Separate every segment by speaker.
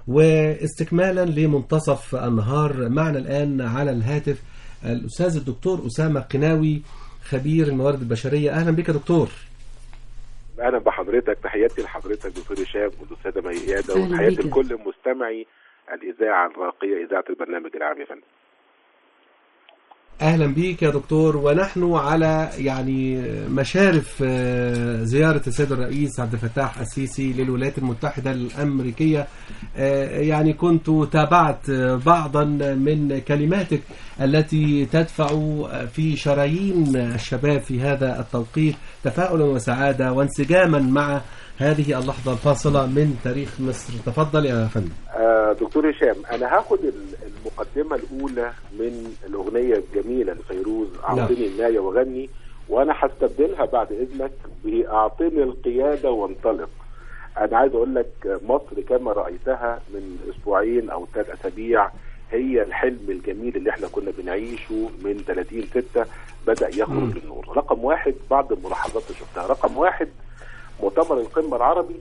Speaker 1: واستكمالا لمنتصف النهار معنا الآن على الهاتف الأستاذ الدكتور أسامة قناوي خبير الموارد البشرية أهلا بك دكتور
Speaker 2: اهلا بحضرتك تحياتي لحضرتك دكتور هشام والاستاذه ميادة
Speaker 3: أهلا
Speaker 2: وتحياتي
Speaker 3: بيك.
Speaker 2: لكل مستمعي الاذاعه الراقيه اذاعه البرنامج العام يا فندم
Speaker 1: أهلا بيك يا دكتور ونحن على يعني مشارف آه، زيارة السيد الرئيس عبد الفتاح السيسي للولايات المتحدة الأمريكية آه، يعني كنت تابعت آه، بعضا من كلماتك التي تدفع في شرايين الشباب في هذا التوقيت تفاؤلا وسعادة وانسجاما مع هذه اللحظة الفاصلة من تاريخ مصر تفضل يا فندم
Speaker 2: آه دكتور هشام انا هاخد ال- المقدمه الاولى من الاغنيه الجميله لفيروز اعطني النايه وغني وانا هستبدلها بعد اذنك باعطني القياده وانطلق انا عايز اقول لك مصر كما رايتها من اسبوعين او ثلاث اسابيع هي الحلم الجميل اللي احنا كنا بنعيشه من 30 6 بدا
Speaker 1: مم.
Speaker 2: يخرج للنور رقم واحد بعض الملاحظات اللي شفتها رقم واحد مؤتمر القمه العربي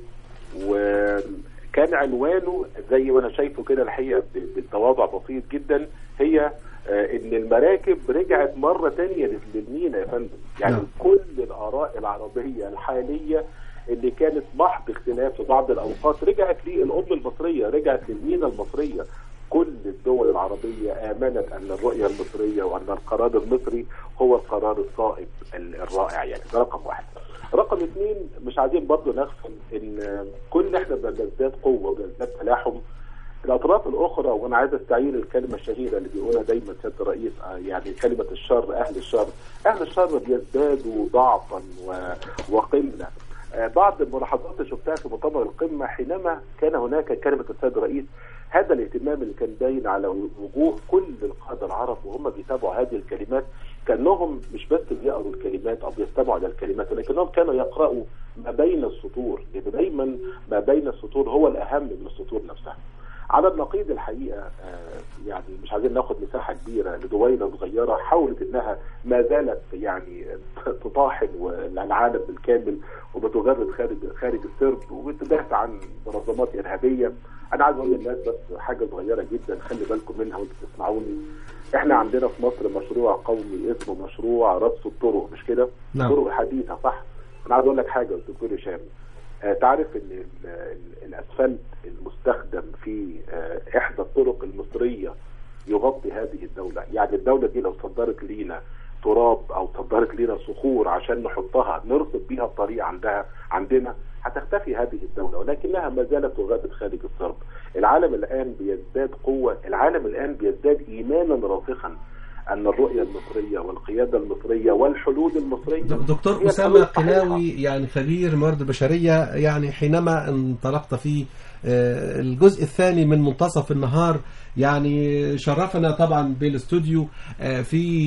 Speaker 2: وكان عنوانه زي ما انا شايفه كده الحقيقه ب- بالتواضع بسيط جدا هي آه، ان المراكب رجعت مره تانية لل- للمينا يا فندم يعني
Speaker 1: نعم.
Speaker 2: كل الاراء العربيه الحاليه اللي كانت محض اختلاف في بعض الاوقات رجعت للام المصريه رجعت للمينا المصريه كل الدول العربية آمنت أن الرؤية المصرية وأن القرار المصري هو القرار الصائب ال- الرائع يعني ده رقم واحد رقم اثنين مش عايزين برضه نغفل ان كل احنا بنزداد قوه وبنزداد تلاحم الاطراف الاخرى وانا عايز استعير الكلمه الشهيره اللي بيقولها دايما سياده الرئيس آه، يعني كلمه الشر اهل الشر اهل الشر بيزدادوا ضعفا و- وقله آه، بعض الملاحظات اللي شفتها في مؤتمر القمه حينما كان هناك كلمه السيد الرئيس هذا الاهتمام اللي كان باين على وجوه كل القاده العرب وهم بيتابعوا هذه الكلمات كانهم مش بس بيقروا الكلمات او بيستمعوا الى الكلمات ولكنهم كانوا يقراوا ما بين السطور لان دايما ما بين السطور هو الاهم من السطور نفسها. على النقيض الحقيقه آه، يعني مش عايزين ناخد مساحه كبيره لدويله صغيره حاولت انها ما زالت يعني تطاحن العالم بالكامل وبتغرد خارج خارج السرب وبتدافع عن منظمات ارهابيه انا عايز اقول للناس بس حاجه صغيره جدا خلي بالكم منها وانتم بتسمعوني احنا عندنا في مصر مشروع قومي اسمه مشروع رصف الطرق مش كده؟
Speaker 1: نعم.
Speaker 2: طرق حديثه صح؟ انا عايز اقول لك حاجه دكتور هشام آه، تعرف ان ال- ال- الاسفلت المستخدم في آه، احدى الطرق المصريه يغطي هذه الدوله، يعني الدوله دي لو صدرت لينا تراب او صدرت لينا صخور عشان نحطها نرصد بيها الطريق عندها عندنا هتختفي هذه الدوله ولكنها ما زالت تغادر خارج الصرب. العالم الان بيزداد قوه، العالم الان بيزداد ايمانا راسخا ان الرؤيه المصريه والقياده المصريه والحلول المصريه
Speaker 1: د- دكتور
Speaker 2: هي
Speaker 1: أسامة
Speaker 2: الحلول الصحيحة.
Speaker 1: قناوي يعني خبير الموارد البشرية يعني حينما انطلقت في آه، الجزء الثاني من منتصف النهار يعني شرفنا طبعا بالاستوديو آه،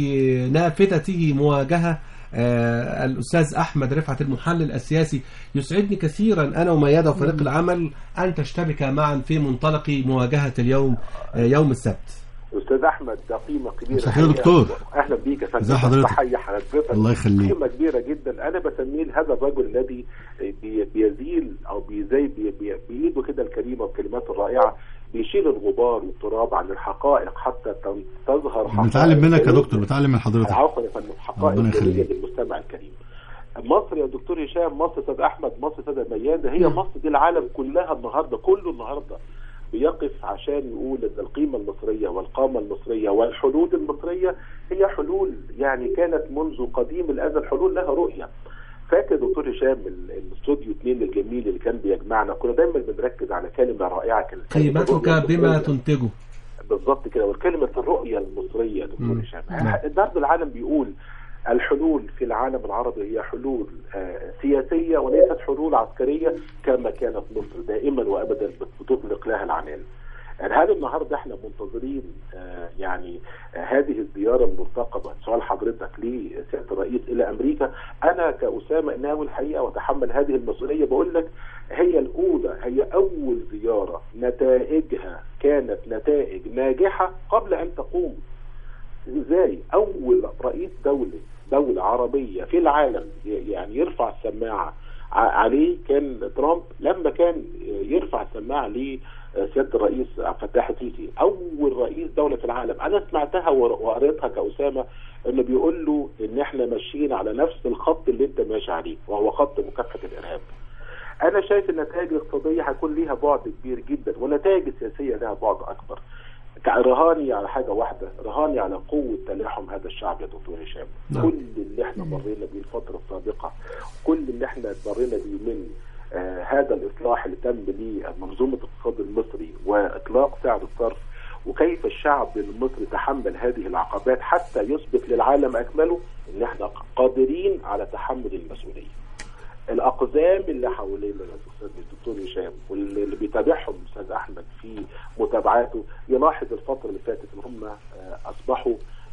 Speaker 1: في نافذته مواجهة آه، الأستاذ أحمد رفعت المحلل السياسي يسعدني كثيرا أنا وميادة وفريق العمل أن تشتبك معا في منطلق مواجهة اليوم آه، يوم السبت
Speaker 2: استاذ احمد ده قيمه كبيره
Speaker 4: مساء الخير يا
Speaker 2: الحقيقة.
Speaker 4: دكتور.
Speaker 2: اهلا بيك يا فندم
Speaker 4: ازي حضرتك؟
Speaker 2: تحيه حضرتك
Speaker 4: الله يخليك.
Speaker 2: قيمه كبيره جدا انا بسميه هذا الرجل الذي بي- بيزيل او بيزي بي بي بايده كده الكريمه والكلمات الرائعه بيشيل الغبار والتراب عن الحقائق حتى تن- تظهر حقائق
Speaker 4: بنتعلم منك يا
Speaker 2: جديدة.
Speaker 4: دكتور بنتعلم من حضرتك
Speaker 2: عفوا يا فندم حقائق
Speaker 4: ربنا
Speaker 2: جديدة
Speaker 4: يخليك.
Speaker 2: للمستمع الكريم مصر يا دكتور هشام مصر استاذ احمد مصر استاذ ميادة هي مصر دي العالم كلها النهارده كله النهارده بيقف عشان يقول ان القيمه المصريه والقامه المصريه والحلول المصريه هي حلول يعني كانت منذ قديم الازل حلول لها رؤيه فاكر دكتور هشام ال- الاستوديو اثنين الجميل اللي كان بيجمعنا كنا دايما بنركز على كلمه رائعه كانت كلمة
Speaker 1: قيمتك
Speaker 2: الرؤية
Speaker 1: بما
Speaker 2: المصرية.
Speaker 1: تنتجه
Speaker 2: بالظبط كده والكلمة الرؤية المصرية يا دكتور
Speaker 1: مم.
Speaker 2: هشام
Speaker 1: نعم.
Speaker 2: النهارده العالم بيقول الحلول في العالم العربي هي حلول آه، سياسية وليست حلول عسكرية كما كانت مصر دائما وابدا بتطلق لها العنان. يعني هذا النهارده احنا منتظرين آه، يعني آه، هذه الزياره المرتقبه سؤال حضرتك لسياده الرئيس الى امريكا انا كاسامه ناوي الحقيقه واتحمل هذه المسؤوليه بقول لك هي الاولى هي اول زياره نتائجها كانت نتائج ناجحه قبل ان تقوم ازاي اول رئيس دوله دوله عربيه في العالم يعني يرفع السماعه ع- عليه كان ترامب لما كان يرفع السماعه ل آه، سياده الرئيس عبد الفتاح السيسي اول رئيس دوله في العالم انا سمعتها ور- وقريتها كاسامه انه بيقول له ان احنا ماشيين على نفس الخط اللي انت ماشي عليه وهو خط مكافحه الارهاب انا شايف النتائج الاقتصاديه هيكون ليها بعد كبير جدا والنتائج السياسيه لها بعد اكبر كع- رهاني على حاجه واحده رهاني على قوه تلاحم هذا الشعب يا دكتور هشام
Speaker 1: نعم.
Speaker 2: كل اللي احنا مرينا بيه الفتره السابقه كل اللي احنا مرينا بيه من آه هذا الاصلاح اللي تم لمنظومه الاقتصاد المصري واطلاق سعر الصرف وكيف الشعب المصري تحمل هذه العقبات حتى يثبت للعالم اكمله ان احنا قادرين على تحمل المسؤوليه. الاقزام اللي حوالينا الاستاذ الدكتور هشام واللي اللي بيتابعهم الاستاذ احمد في متابعاته يلاحظ الفتره اللي فاتت ان هم آه، اصبحوا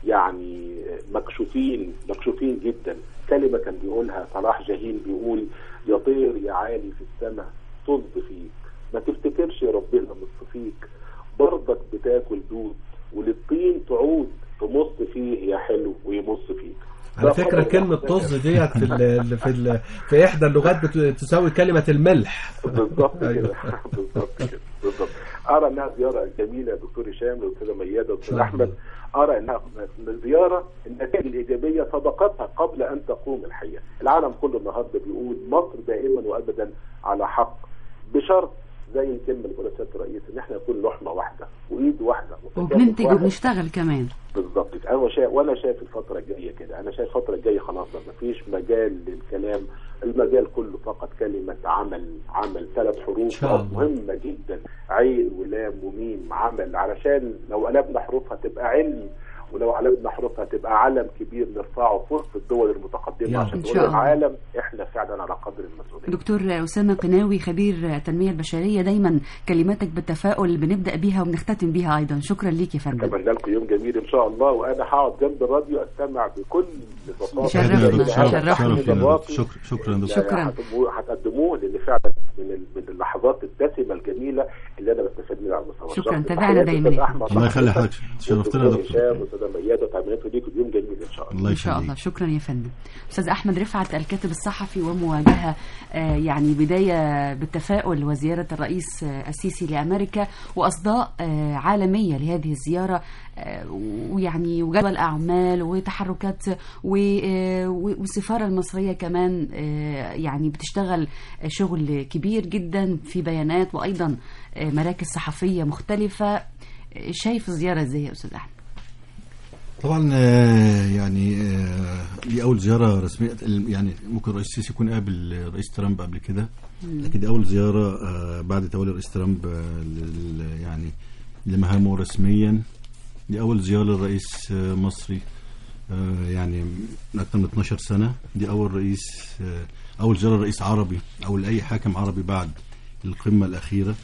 Speaker 2: يعني مكشوفين مكشوفين جدا كلمه كان بيقولها صلاح جاهين بيقول يا طير يا عالي في السماء طز فيك ما تفتكرش يا ربنا مصطفيك برضك بتاكل دود وللطين تعود تمص فيه يا حلو ويمص فيك
Speaker 1: على
Speaker 2: ده
Speaker 1: فكرة
Speaker 2: خبر
Speaker 1: كلمة
Speaker 2: واحد.
Speaker 1: طز ديت في ال في ال في إحدى اللغات بت- تساوي كلمة الملح
Speaker 2: بالظبط كده
Speaker 1: أيوة.
Speaker 2: بالظبط كده بالظبط ارى انها زياره جميله يا دكتور هشام والاستاذه مياده والاستاذ
Speaker 1: شاء الله.
Speaker 2: احمد ارى انها زياره النتائج الايجابيه سبقتها قبل ان تقوم الحقيقه العالم كله النهارده بيقول مصر دائما وابدا على حق بشرط زي الكلمه اللي بيقولها سياده الرئيس ان احنا نكون لحمه واحده وايد واحده وتكاتف
Speaker 3: وبننتج
Speaker 2: واحد.
Speaker 3: وبنشتغل كمان
Speaker 2: بالظبط كده. انا شايف وانا شايف الفتره الجايه كده انا شايف الفتره الجايه خلاص ما فيش مجال للكلام المجال كله فقط كلمه عمل عمل ثلاث حروف
Speaker 1: شاء الله.
Speaker 2: مهمه جدا عين ولام وميم عمل علشان لو قلبنا حروفها تبقى علم ولو قلبنا حروفها تبقى علم كبير نرفعه في وسط الدول المتقدمه
Speaker 1: يا
Speaker 2: عشان
Speaker 3: إن
Speaker 2: نقول
Speaker 3: شاء الله.
Speaker 2: للعالم احنا فعلا على قدر المسؤوليه
Speaker 3: دكتور أسامة قناوي خبير التنمية البشرية دايما كلماتك بالتفاؤل بنبدأ بيها وبنختتم بيها أيضا شكرا ليك يا فندم
Speaker 2: اتمنى لكم يوم جميل ان شاء الله وانا هقعد جنب الراديو استمع بكل بساطه
Speaker 3: يشرفنا،
Speaker 2: لهذا
Speaker 3: يشرفنا.
Speaker 2: الحدث الواقعي.
Speaker 4: شكرا شكرا دكتور
Speaker 3: شكرا.
Speaker 2: يعني هتقدموه- هتقدموه لان فعلا من ال- من اللحظات الدسمه الجميله اللي انا بستفاد منها على المستوى
Speaker 3: شكرا.
Speaker 2: الشخصي.
Speaker 3: تابعنا
Speaker 2: تحياتي
Speaker 3: دايما.
Speaker 2: أستاذ أحمد
Speaker 4: الله يخلي
Speaker 2: حضرتك
Speaker 4: حضرتك. شرفتنا يا
Speaker 2: والدكتور
Speaker 4: دكتور.
Speaker 2: هشام واستاذه ميادة وتعملوا ليكم يوم جميل ان شاء الله
Speaker 4: الله
Speaker 3: إن شاء الله
Speaker 4: يخليك
Speaker 3: شكرا يا فندم أستاذ أحمد رفعت الكاتب الصحفي ومواجهة آه، يعني بداية بالتفاؤل وزيارة الرئيس آه، السيسي لأمريكا وأصداء آه، عالمية لهذه الزيارة آه، ويعني وجدول أعمال وتحركات و- آه، والسفارة المصرية كمان آه، يعني بتشتغل شغل كبير جدا في بيانات وأيضا آه، مراكز صحفية مختلفة آه، شايف الزيارة ازاي يا أستاذ أحمد؟
Speaker 4: طبعا آه، يعني آه، دي اول زياره رسميه يعني ممكن الرئيس السيسي يكون قابل رئيس ترامب قبل كده لكن دي اول زياره آه، بعد تولي الرئيس ترامب آه، لل- يعني لمهامه رسميا دي اول زياره للرئيس آه، مصري آه، يعني من اكثر من 12 سنه دي اول رئيس آه، اول زياره رئيس عربي او لاي حاكم عربي بعد القمه الاخيره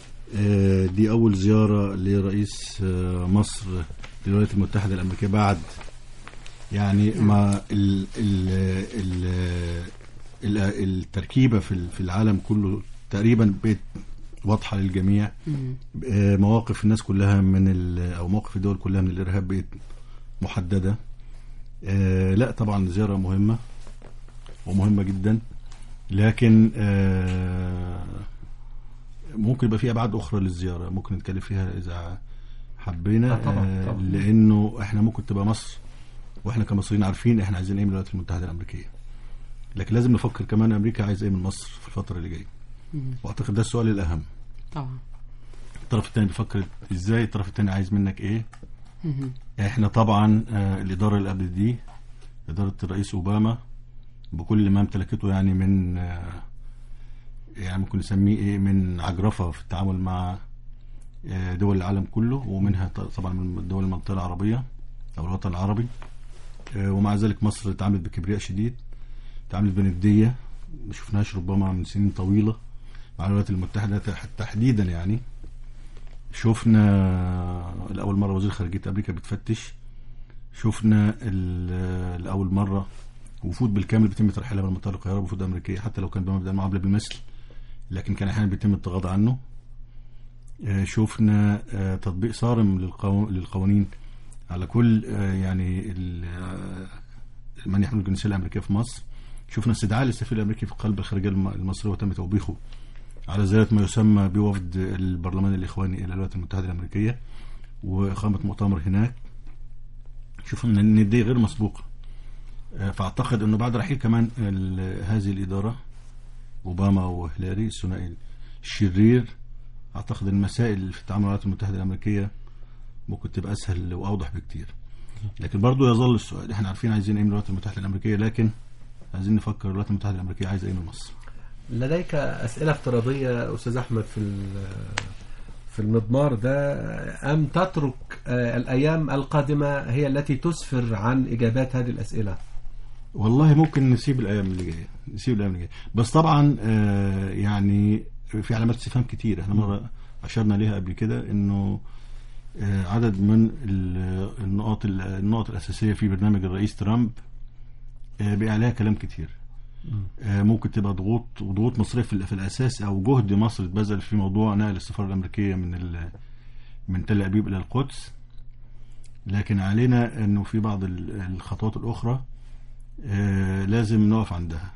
Speaker 4: آه، دي أول زيارة لرئيس آه، مصر للولايات المتحدة الأمريكية بعد يعني ما ال ال ال ال التركيبة في ال- في العالم كله تقريبا بقت واضحة للجميع آه، مواقف الناس كلها من ال- أو مواقف الدول كلها من الإرهاب بقت محددة آه، لا طبعا زيارة مهمة ومهمة جدا لكن آه، ممكن يبقى في ابعاد اخرى للزياره ممكن نتكلم فيها اذا حبينا
Speaker 1: آه، طبعاً،
Speaker 4: آه،
Speaker 1: طبعاً.
Speaker 4: لانه احنا ممكن تبقى مصر واحنا كمصريين عارفين احنا عايزين ايه من الولايات المتحده الامريكيه لكن لازم نفكر كمان امريكا عايزه ايه من مصر في الفتره اللي جايه واعتقد ده السؤال الاهم
Speaker 3: طبعا
Speaker 4: الطرف الثاني بيفكر ازاي الطرف الثاني عايز منك ايه احنا طبعا آه، الاداره اللي قبل دي اداره الرئيس اوباما بكل ما امتلكته يعني من آه، يعني ممكن نسميه ايه من عجرفه في التعامل مع آه، دول العالم كله ومنها ط- طبعا من دول المنطقه العربيه او الوطن العربي آه، ومع ذلك مصر تعاملت بكبرياء شديد تعاملت بنديه ما شفناهاش ربما من سنين طويله مع الولايات المتحده تح- تحديدا يعني شفنا لأول مرة وزير خارجية أمريكا بتفتش شفنا ال- لأول مرة وفود بالكامل بيتم ترحيلها من مطار القاهرة وفود أمريكية حتى لو كان بمبدأ المعاملة بالمثل لكن كان أحيانا بيتم التغاضى عنه آه، شفنا آه، تطبيق صارم للقو- للقوانين على كل آه، يعني ال- آه، من يحمل الجنسية الأمريكية في مصر شفنا استدعاء للسفير الأمريكي في قلب الخارجية الم- المصرية وتم توبيخه على زيارة ما يسمى بوفد البرلمان الإخواني إلى الولايات المتحدة الأمريكية وإقامة مؤتمر هناك شوف إن إن دي غير مسبوقة آه، فأعتقد إنه بعد رحيل كمان ال- هذه الإدارة أوباما وهيلاري الثنائي الشرير أعتقد المسائل في التعامل مع الولايات المتحدة الأمريكية ممكن تبقى أسهل وأوضح بكتير لكن برضو يظل السؤال احنا عارفين عايزين ايه من الولايات المتحدة الأمريكية لكن عايزين نفكر الولايات المتحدة الأمريكية عايزة ايه من مصر
Speaker 1: لديك أسئلة افتراضية أستاذ أحمد في ال- في المضمار ده أم تترك آه، الأيام القادمة هي التي تسفر عن إجابات هذه الأسئلة
Speaker 4: والله ممكن نسيب الايام اللي جايه نسيب الايام اللي جايه بس طبعا آه يعني في علامات استفهام كتير احنا مره اشرنا ليها قبل كده انه آه عدد من ال- النقاط النقط الاساسيه في برنامج الرئيس ترامب آه بقى عليها كلام كتير آه ممكن تبقى ضغوط وضغوط مصريه في, ال- في الاساس او جهد مصر اتبذل في موضوع نقل السفاره الامريكيه من ال- من تل ابيب الى القدس لكن علينا انه في بعض ال- الخطوات الاخرى آه، لازم نقف عندها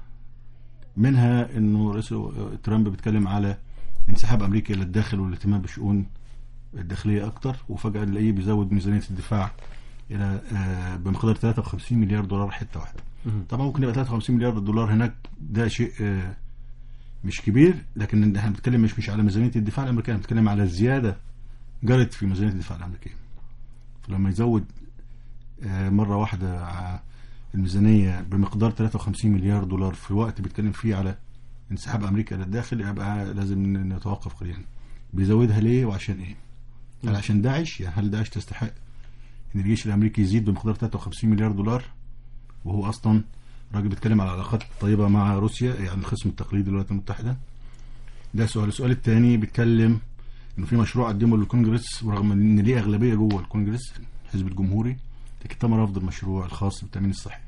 Speaker 4: منها انه رئيس ترامب بيتكلم على انسحاب امريكا الى الداخل والاهتمام بالشؤون الداخليه اكتر وفجاه نلاقيه بيزود ميزانيه الدفاع الى آه، بمقدار 53 مليار دولار حته واحده طبعا ممكن يبقى 53 مليار دولار هناك ده شيء آه، مش كبير لكن احنا بنتكلم مش مش على ميزانيه الدفاع الامريكيه بنتكلم على زياده جرت في ميزانيه الدفاع الامريكيه فلما يزود آه، مره واحده ع- الميزانيه بمقدار 53 مليار دولار في وقت بيتكلم فيه على انسحاب امريكا الى الداخل يبقى لازم نتوقف قليلا بيزودها ليه وعشان ايه؟ هل عشان داعش؟ يعني هل داعش تستحق ان الجيش الامريكي يزيد بمقدار 53 مليار دولار وهو اصلا راجل بيتكلم على علاقات طيبه مع روسيا يعني الخصم التقليدي للولايات المتحده ده سؤال السؤال الثاني بيتكلم انه في مشروع قدمه للكونجرس ورغم ان ليه اغلبيه جوه الكونجرس الحزب الجمهوري لكن تم رفض المشروع الخاص بالتامين الصحي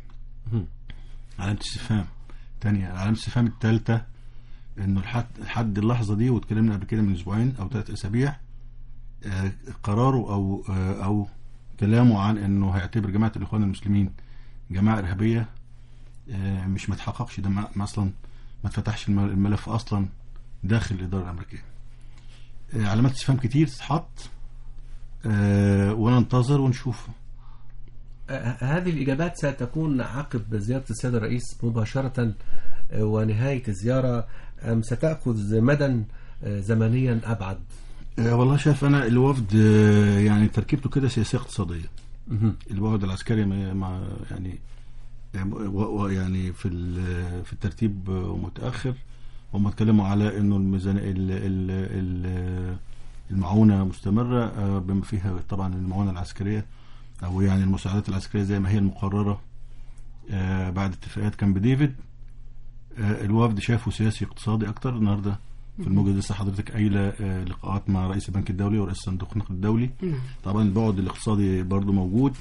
Speaker 4: علامه استفهام تانية علامه الاستفهام الثالثه انه لحد لحد اللحظه دي واتكلمنا قبل كده من اسبوعين او ثلاث اسابيع آه، قراره او آه، او كلامه عن انه هيعتبر جماعه الاخوان المسلمين جماعه ارهابيه آه، مش ما تحققش ده ما ما اصلا ما اتفتحش الم- الملف اصلا داخل الاداره الامريكيه آه، علامات استفهام كتير تتحط آه، وننتظر ونشوف
Speaker 1: آه، هذه الإجابات ستكون عقب زيارة السيد الرئيس مباشرة آه، ونهاية الزيارة أم ستأخذ مدى آه، زمنيا أبعد
Speaker 4: آه، والله شايف انا الوفد آه، يعني تركيبته كده سياسيه اقتصاديه
Speaker 1: مهم.
Speaker 4: الوفد العسكري ما ما- يعني و- و- يعني في ال- في الترتيب آه، متاخر هم اتكلموا على انه الميزان ال- ال- ال- المعونه مستمره آه، بما فيها طبعا المعونه العسكريه او يعني المساعدات العسكريه زي ما هي المقرره آه، بعد اتفاقات كامب ديفيد آه، الوفد شافه سياسي اقتصادي اكتر النهارده في الموجة لسه حضرتك قايله آه، لقاءات مع رئيس البنك الدولي ورئيس صندوق النقد الدولي
Speaker 3: نعم.
Speaker 4: طبعا البعد الاقتصادي برضو موجود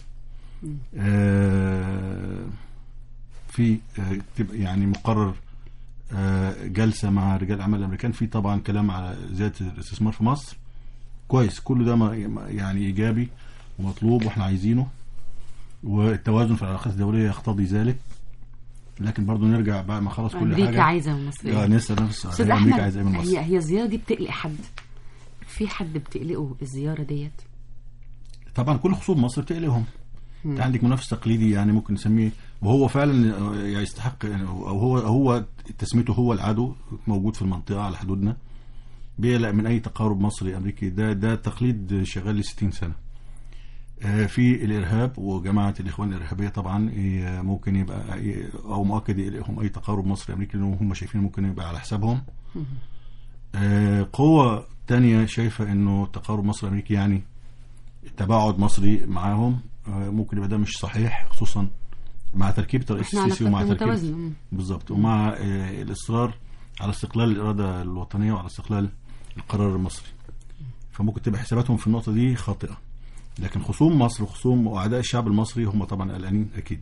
Speaker 4: آه، في آه، تبقى يعني مقرر آه، جلسه مع رجال الاعمال الامريكان في طبعا كلام على زياده الاستثمار في مصر كويس كل ده ما- ما- يعني ايجابي ومطلوب واحنا عايزينه والتوازن في العلاقات الدوليه يقتضي ذلك لكن برضو نرجع بعد ما خلص كل
Speaker 3: امريكا
Speaker 4: حاجه
Speaker 3: عايزه من مصر
Speaker 4: اه
Speaker 3: إيه؟
Speaker 4: نسال نفس
Speaker 3: استاذ
Speaker 4: السؤال
Speaker 3: احمد
Speaker 4: امريكا عايزه ايه من مصر
Speaker 3: هي هي الزياره دي بتقلق حد في حد بتقلقه الزياره ديت
Speaker 4: طبعا كل خصوم مصر بتقلقهم انت عندك منافس تقليدي يعني ممكن نسميه وهو فعلا يستحق يعني او هو هو تسميته هو العدو موجود في المنطقه على حدودنا بيقلق من اي تقارب مصري امريكي ده ده تقليد شغال ل 60 سنه آه، في الارهاب وجماعه الاخوان الارهابيه طبعا آه، ممكن يبقى او مؤكد يقلقهم اي تقارب مصري امريكي لان هم شايفين ممكن يبقى على حسابهم آه، قوة تانية شايفة انه تقارب مصر امريكي يعني تباعد مصري معاهم آه، ممكن يبقى ده مش صحيح خصوصا مع تركيبة الرئيس
Speaker 3: احنا
Speaker 4: السيسي ومع
Speaker 3: علاقتنا
Speaker 4: تركيبة
Speaker 3: متوازنه مم.
Speaker 4: بالظبط ومع آه، الاصرار على استقلال الاراده الوطنيه وعلى استقلال القرار المصري فممكن تبقى حساباتهم في النقطه دي خاطئه لكن خصوم مصر وخصوم واعداء الشعب المصري هم طبعا قلقانين اكيد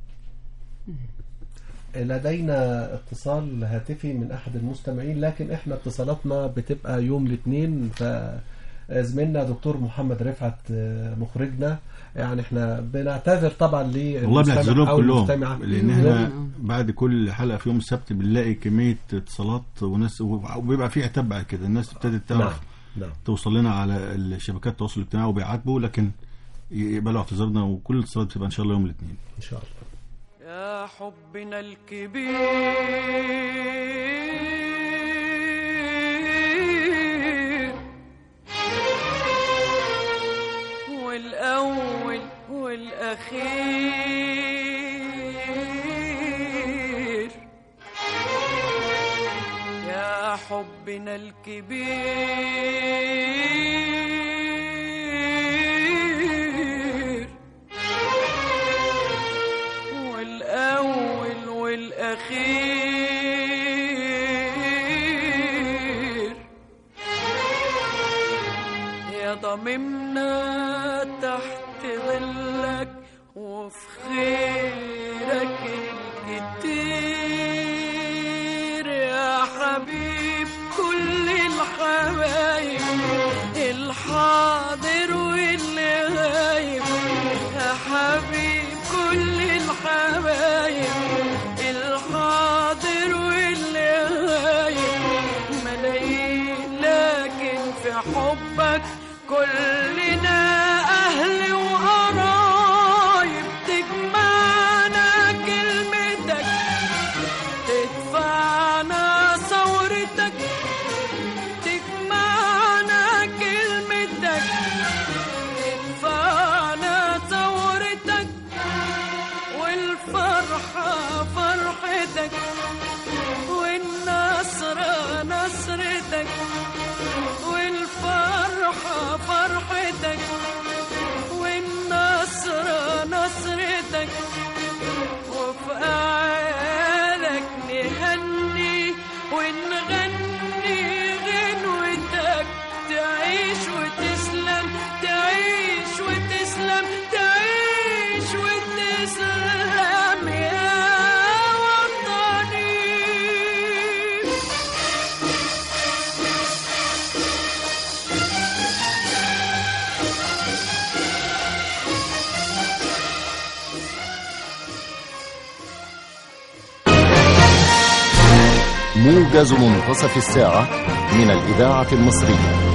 Speaker 1: لدينا اتصال هاتفي من احد المستمعين لكن احنا اتصالاتنا بتبقى يوم الاثنين ف آه، زميلنا دكتور محمد رفعت آه، مخرجنا يعني احنا بنعتذر طبعا للمستمع
Speaker 4: والله بنعتذر لهم
Speaker 1: أو
Speaker 4: كلهم
Speaker 1: المستمعة.
Speaker 4: لان احنا بعد كل حلقه في يوم السبت بنلاقي كميه اتصالات وناس وبيبقى في عتاب بعد كده الناس ابتدت
Speaker 1: نعم
Speaker 4: تعرف
Speaker 1: نعم
Speaker 4: توصل لنا على الشبكات التواصل الاجتماعي وبيعاتبوا لكن يقبلوا اعتذارنا وكل الاتصالات بتبقى ان شاء الله يوم الاثنين
Speaker 1: ان شاء الله
Speaker 5: يا حبنا الكبير والأول والأخير يا حبنا الكبير والأول والأخير يا ضممنا تحت ظلك وفي خيرك الكتير يا حبيب كل الحبايب الحاضر واللي غايب يا حبيب كل الحبايب الحاضر واللي غايب ملايين لكن في حبك كلنا أهل وقرايب تجمعنا كلمتك تدفعنا ثورتك تجمعنا كلمتك تدفعنا ثورتك والفرحة فرحتك والنصر نصرتك والفرحة فرحتك والنصر نصرتك وفي أعيادك نهني ونغني غنوتك تعيش وتسلم تعيش وتسلم تعيش وتسلم يا وطني
Speaker 6: موجز منتصف الساعة من الإذاعة المصرية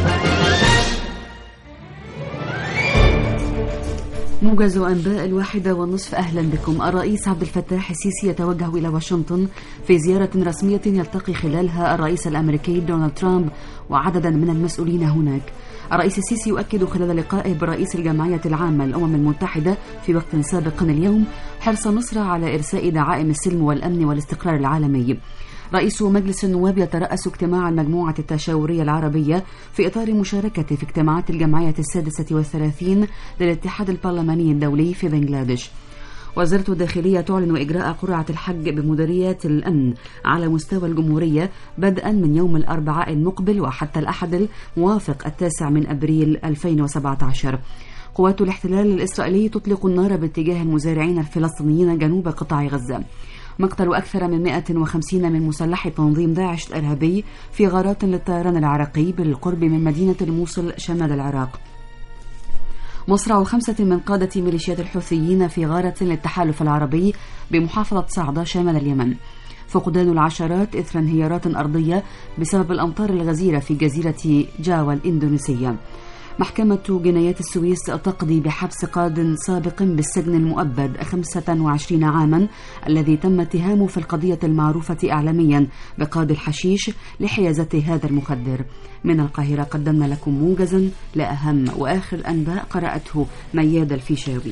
Speaker 3: موجز أنباء الواحدة والنصف أهلا بكم الرئيس عبد الفتاح السيسي يتوجه إلى واشنطن في زيارة رسمية يلتقي خلالها الرئيس الأمريكي دونالد ترامب وعددا من المسؤولين هناك الرئيس السيسي يؤكد خلال لقائه برئيس الجمعية العامة للأمم المتحدة في وقت سابق اليوم حرص مصر على إرساء دعائم السلم والأمن والاستقرار العالمي رئيس مجلس النواب يترأس اجتماع المجموعة التشاورية العربية في إطار مشاركته في اجتماعات الجمعية السادسة والثلاثين للاتحاد البرلماني الدولي في بنغلاديش وزارة الداخلية تعلن إجراء قرعة الحج بمديريات الأمن على مستوى الجمهورية بدءا من يوم الأربعاء المقبل وحتى الأحد الموافق التاسع من أبريل 2017 قوات الاحتلال الإسرائيلي تطلق النار باتجاه المزارعين الفلسطينيين جنوب قطاع غزة مقتل أكثر من 150 من مسلحي تنظيم داعش الإرهابي في غارات للطيران العراقي بالقرب من مدينة الموصل شمال العراق مصرع خمسة من قادة ميليشيات الحوثيين في غارة للتحالف العربي بمحافظة صعدة شمال اليمن فقدان العشرات إثر انهيارات أرضية بسبب الأمطار الغزيرة في جزيرة جاوا الإندونيسية محكمة جنايات السويس تقضي بحبس قاد سابق بالسجن المؤبد 25 عاما الذي تم اتهامه في القضية المعروفة إعلاميا بقاضي الحشيش لحيازة هذا المخدر من القاهرة قدمنا لكم موجزا لأهم وآخر أنباء قرأته مياد الفيشاوي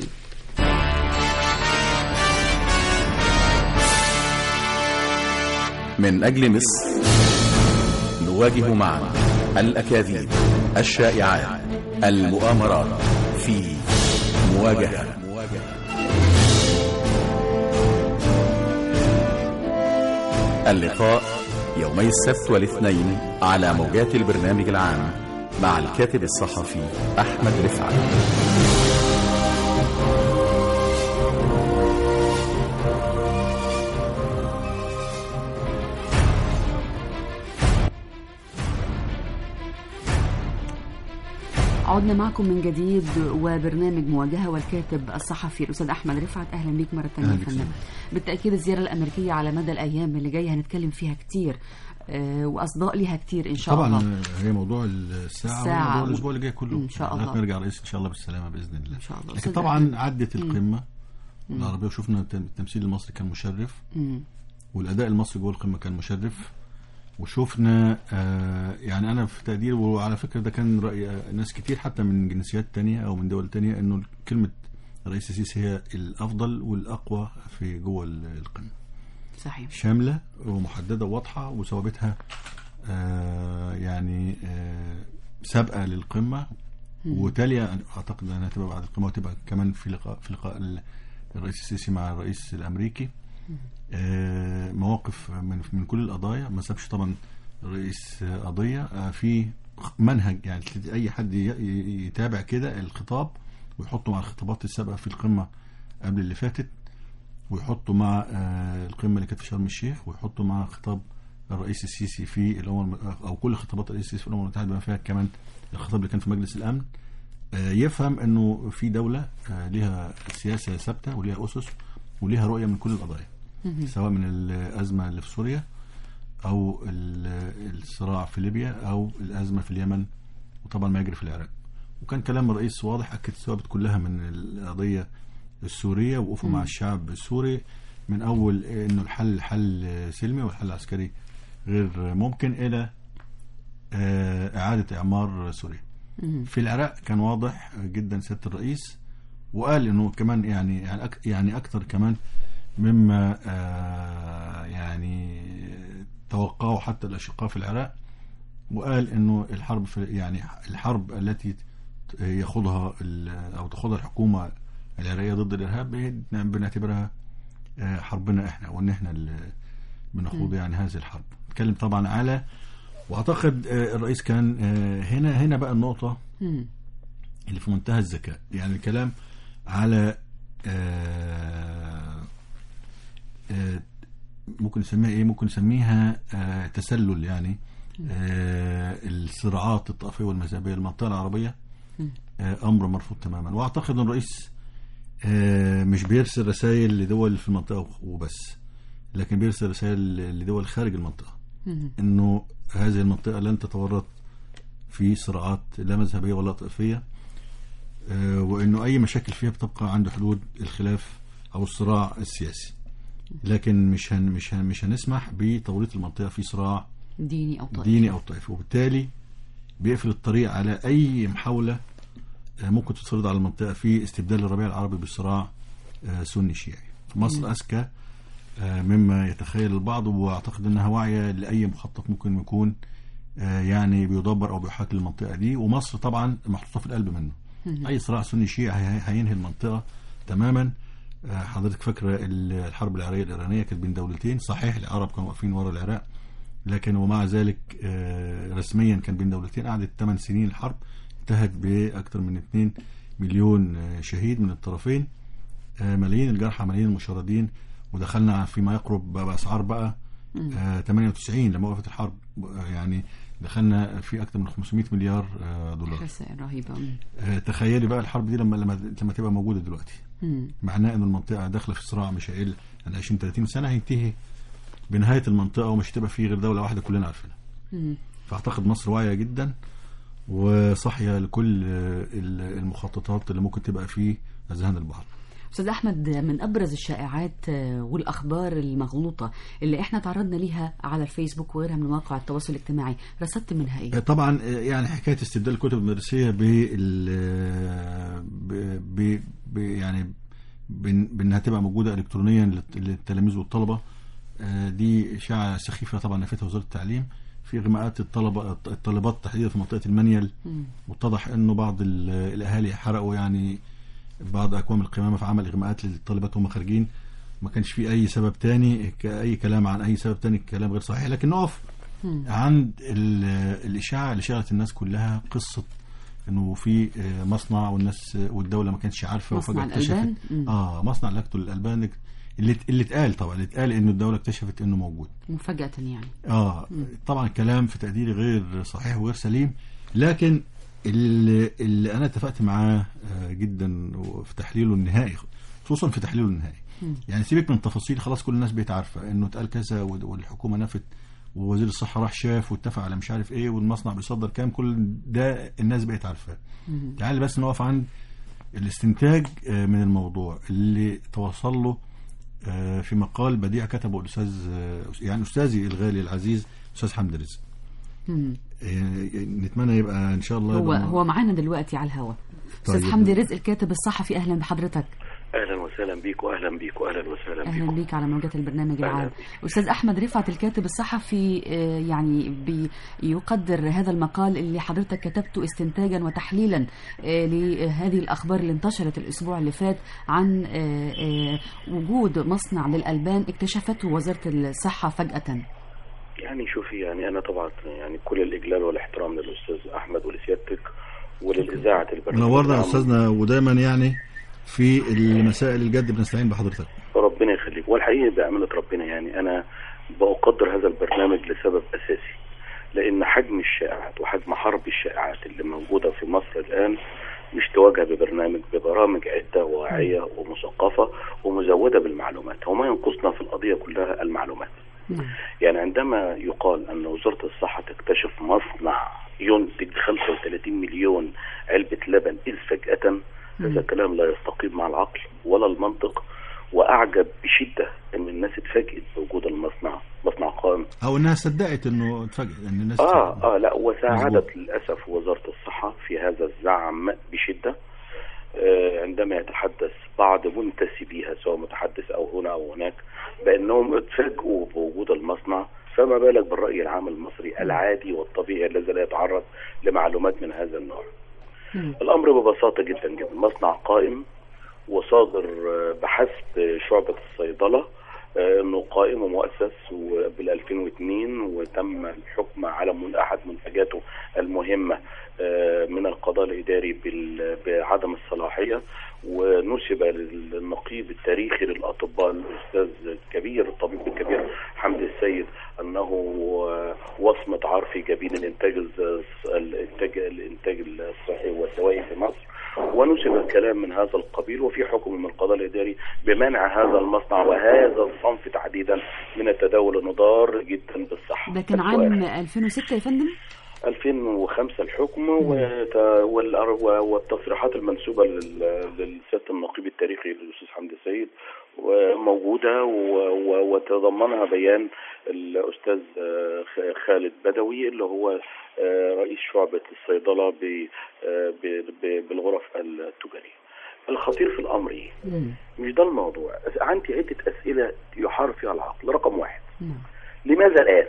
Speaker 7: من أجل مصر نواجه معا الأكاذيب الشائعات المؤامرات في مواجهة اللقاء يومي السبت والاثنين على موجات البرنامج العام مع الكاتب الصحفي أحمد رفعت
Speaker 3: عدنا معكم من جديد وبرنامج مواجهة والكاتب الصحفي الأستاذ أحمد رفعت أهلا بيك مرة ثانية
Speaker 4: أهلا
Speaker 3: يا
Speaker 4: بك
Speaker 3: فندم
Speaker 4: سلام.
Speaker 3: بالتأكيد الزيارة الأمريكية على مدى الأيام اللي جاية هنتكلم فيها كتير آه، وأصداء ليها كتير إن شاء الله
Speaker 4: طبعا هي موضوع الساعة,
Speaker 3: الساعة
Speaker 4: وموضوع
Speaker 3: و-
Speaker 4: الأسبوع اللي جاي كله
Speaker 3: إن شاء
Speaker 4: لغاية
Speaker 3: الله.
Speaker 4: ما يرجع الرئيس إن شاء الله بالسلامة بإذن الله
Speaker 3: إن شاء الله.
Speaker 4: لكن
Speaker 3: أستاذ
Speaker 4: طبعا
Speaker 3: أحمد.
Speaker 4: عدت القمة العربية وشفنا الت- التمثيل المصري كان مشرف
Speaker 3: مم.
Speaker 4: والأداء المصري جوه القمة كان مشرف وشفنا آه يعني أنا في تقدير وعلى فكرة ده كان رأي آه، ناس كتير حتى من جنسيات تانية أو من دول تانية إنه كلمة الرئيس السيسي هي الأفضل والأقوى في جوه ال- القمة
Speaker 3: صحيح
Speaker 4: شاملة ومحددة وواضحة وثوابتها آه يعني آه سابقة للقمة وتالية أعتقد أنها تبقى بعد القمة وتبقى كمان في لقاء في لقاء ال- الرئيس السيسي مع الرئيس الأمريكي آه مواقف من من كل القضايا ما سابش طبعا الرئيس آه، قضية آه في منهج يعني أي حد ي- ي- يتابع كده الخطاب ويحطه مع الخطابات السابقة في القمة قبل اللي فاتت ويحطوا مع آه، القمه اللي كانت في شرم الشيخ ويحطوا مع خطاب الرئيس السيسي في الامم او كل خطابات الرئيس السيسي في الامم المتحده بما فيها كمان الخطاب اللي كان في مجلس الامن آه، يفهم انه في دوله آه، ليها سياسه ثابته وليها اسس وليها رؤيه من كل القضايا سواء من الازمه اللي في سوريا او ال- الصراع في ليبيا او الازمه في اليمن وطبعا ما يجري في العراق وكان كلام الرئيس واضح اكد الثوابت كلها من القضيه السوريه وقوفوا مع الشعب السوري من اول انه الحل حل سلمي والحل العسكري غير ممكن الى آه، اعاده اعمار سوريا في العراق كان واضح جدا سياده الرئيس وقال انه كمان يعني يعني أك يعني اكثر كمان مما آه، يعني توقعوا حتى الاشقاء في العراق وقال انه الحرب في يعني الحرب التي يخوضها ال- او تخوضها الحكومه العراقيه ضد الارهاب هي بنعتبرها آه، حربنا احنا وان احنا اللي بنخوض يعني هذه الحرب اتكلم طبعا على واعتقد آه، الرئيس كان آه، هنا هنا بقى النقطه
Speaker 3: مم.
Speaker 4: اللي في منتهى الذكاء يعني الكلام على آه، آه، ممكن نسميها ايه ممكن نسميها آه، تسلل يعني آه، الصراعات الطائفيه والمذهبيه المنطقه العربيه آه، امر مرفوض تماما واعتقد ان الرئيس آه، مش بيرسل رسائل لدول في المنطقه وبس لكن بيرسل رسائل لدول خارج المنطقه
Speaker 3: مم.
Speaker 4: انه هذه المنطقه لن تتورط في صراعات لا مذهبيه ولا طائفيه آه، وانه اي مشاكل فيها بتبقى عند حدود الخلاف او الصراع السياسي لكن مش هن مش هن مش هنسمح بتوريط المنطقه في صراع
Speaker 3: ديني أو طائفي
Speaker 4: ديني او طائفي وبالتالي بيقفل الطريق على اي محاوله آه، ممكن تتفرض على المنطقه في استبدال الربيع العربي بصراع آه، سني شيعي مصر اذكى آه، مما يتخيل البعض واعتقد انها واعيه لاي مخطط ممكن يكون آه، يعني بيدبر او بيحاك للمنطقه دي ومصر طبعا محطوطه في القلب منه اي صراع سني شيعي هي- هينهي المنطقه تماما آه، حضرتك فاكره ال- الحرب العراقيه الايرانيه كانت بين دولتين صحيح العرب كانوا واقفين ورا العراق لكن ومع ذلك آه، رسميا كان بين دولتين قعدت 8 سنين الحرب انتهت باكثر من 2 مليون آه، شهيد من الطرفين آه، ملايين الجرحى ملايين المشردين ودخلنا فيما يقرب بقى باسعار بقى آه 98 لما وقفت الحرب آه، يعني دخلنا في اكثر من 500 مليار آه، دولار
Speaker 3: خسائر رهيبة مم.
Speaker 4: آه، تخيلي بقى الحرب دي لما لما لما تبقى موجوده دلوقتي
Speaker 3: مم.
Speaker 4: معناه ان المنطقه داخله في صراع مش هيقل عن 20 30 سنه هينتهي بنهايه المنطقه ومش هتبقى فيه غير دوله واحده كلنا عارفينها
Speaker 3: مم.
Speaker 4: فاعتقد مصر واعيه جدا وصاحيه لكل آه، ال- المخططات اللي ممكن تبقى في اذهان البعض
Speaker 3: أستاذ أحمد من أبرز الشائعات آه، والأخبار المغلوطة اللي إحنا تعرضنا ليها على الفيسبوك وغيرها من مواقع التواصل الاجتماعي رصدت منها إيه؟
Speaker 4: طبعا يعني حكايه استبدال الكتب المدرسيه بال ب- ب- ب- يعني بان بانها تبقى موجوده الكترونيا للت- للتلاميذ والطلبه آه، دي اشاعه سخيفه طبعا نفتها وزاره التعليم في غماءات الطلبه الطالبات تحديدا في منطقه المنيل
Speaker 3: مم.
Speaker 4: واتضح انه بعض ال- الاهالي حرقوا يعني بعض اكوام القمامه في عمل اغماءات للطالبات وهم خارجين ما كانش في اي سبب تاني ك- اي كلام عن اي سبب تاني كلام غير صحيح لكن نقف عند ال- الاشاعه اللي شغلت الناس كلها قصه انه في آه، مصنع والناس آه، والدوله ما كانتش عارفه
Speaker 3: مصنع
Speaker 4: وفجاه اكتشفت
Speaker 3: الألبان؟ مم.
Speaker 4: اه مصنع لاكتو الالبان اللي اللي اتقال طبعا اللي اتقال انه الدوله اكتشفت انه موجود
Speaker 3: مفاجأة يعني
Speaker 4: اه طبعا كلام في تقديري غير صحيح وغير سليم لكن اللي, اللي انا اتفقت معاه آه، جدا في تحليله النهائي خصوصا في تحليله النهائي يعني سيبك من التفاصيل خلاص كل الناس بقت عارفه انه اتقال كذا وال- والحكومه نفت ووزير الصحه راح شاف واتفق على مش عارف ايه والمصنع بيصدر كام كل ده الناس بقت عارفاه تعال بس نقف عند الاستنتاج آه، من الموضوع اللي توصل له آه، في مقال بديع كتبه الاستاذ آه، يعني استاذي الغالي العزيز استاذ حمد رزق
Speaker 3: مم.
Speaker 4: آه، نتمنى يبقى ان شاء الله
Speaker 3: هو
Speaker 4: يبقى-
Speaker 3: هو معانا دلوقتي على الهواء استاذ
Speaker 4: طيب.
Speaker 3: حمدي رزق الكاتب الصحفي اهلا بحضرتك
Speaker 8: اهلا وسهلا بيك واهلا بيك واهلا وسهلا
Speaker 3: اهلا
Speaker 8: بيك
Speaker 3: بيك على موجات البرنامج
Speaker 8: أهلا
Speaker 3: العام
Speaker 8: بيك.
Speaker 3: استاذ احمد رفعت الكاتب الصحفي آه، يعني بيقدر هذا المقال اللي حضرتك كتبته استنتاجا وتحليلا آه، لهذه الاخبار اللي انتشرت الاسبوع اللي فات عن آه، آه، وجود مصنع للالبان اكتشفته وزاره الصحه فجاه
Speaker 8: يعني شوفي يعني انا طبعا يعني كل الاجلال والاحترام للاستاذ احمد ولسيادتك وللاذاعه البرنامج
Speaker 4: منورنا يا
Speaker 8: العام.
Speaker 4: استاذنا ودايما يعني في المسائل الجد بنستعين بحضرتك
Speaker 8: ربنا يخليك والحقيقه بأمانة ربنا يعني أنا بقدر هذا البرنامج لسبب أساسي لأن حجم الشائعات وحجم حرب الشائعات اللي موجودة في مصر الآن مش تواجه ببرنامج ببرامج عدة واعية ومثقفة ومزودة بالمعلومات وما ينقصنا في القضية كلها المعلومات يعني عندما يقال أن وزارة الصحة تكتشف مصنع ينتج 35 مليون علبة لبن إذ فجأة هذا كلام لا يستقيم مع العقل ولا المنطق واعجب بشده ان الناس اتفاجئت بوجود المصنع مصنع قائم
Speaker 4: او انها صدقت انه اتفاجئ ان الناس
Speaker 8: اه اه لا
Speaker 4: مظبوط.
Speaker 8: وساعدت للاسف وزاره الصحه في هذا الزعم بشده آه عندما يتحدث بعض منتسبيها سواء متحدث او هنا او هناك بانهم اتفاجئوا بوجود المصنع فما بالك بالراي العام المصري العادي والطبيعي الذي لا يتعرض لمعلومات من هذا النوع الامر ببساطه جدا جدا مصنع قائم وصادر آه، بحسب شعبة الصيدلة آه، انه قائم ومؤسس بال 2002 وتم الحكم على من احد منتجاته المهمة آه، من القضاء الاداري بال- بعدم الصلاحية ونسب للنقيب التاريخي للاطباء الاستاذ الكبير الطبيب الكبير حمدي السيد انه آه، وصمة عار في جبين الانتاج الز- الانتاج الانتاج الصحي والدوائي في مصر ونسب الكلام من هذا القبيل وفي حكم من القضاء الاداري بمنع هذا المصنع وهذا الصنف تحديدا من التداول انه ضار جدا بالصحه.
Speaker 3: ده كان
Speaker 8: السؤال.
Speaker 3: عام 2006 يا فندم
Speaker 8: 2005 الحكم وت- والأر- و- والتصريحات المنسوبه لل- للسياده النقيب التاريخي الاستاذ حمدي السيد موجوده و- و- وتضمنها بيان الاستاذ آه، خ- خالد بدوي اللي هو آه، رئيس شعبه الصيدله ب- آه، ب- ب- بالغرف التجاريه. الخطير في الامر ايه؟ مش ده الموضوع عندي عده اسئله يحار فيها العقل رقم واحد
Speaker 3: نعم.
Speaker 8: لماذا الان؟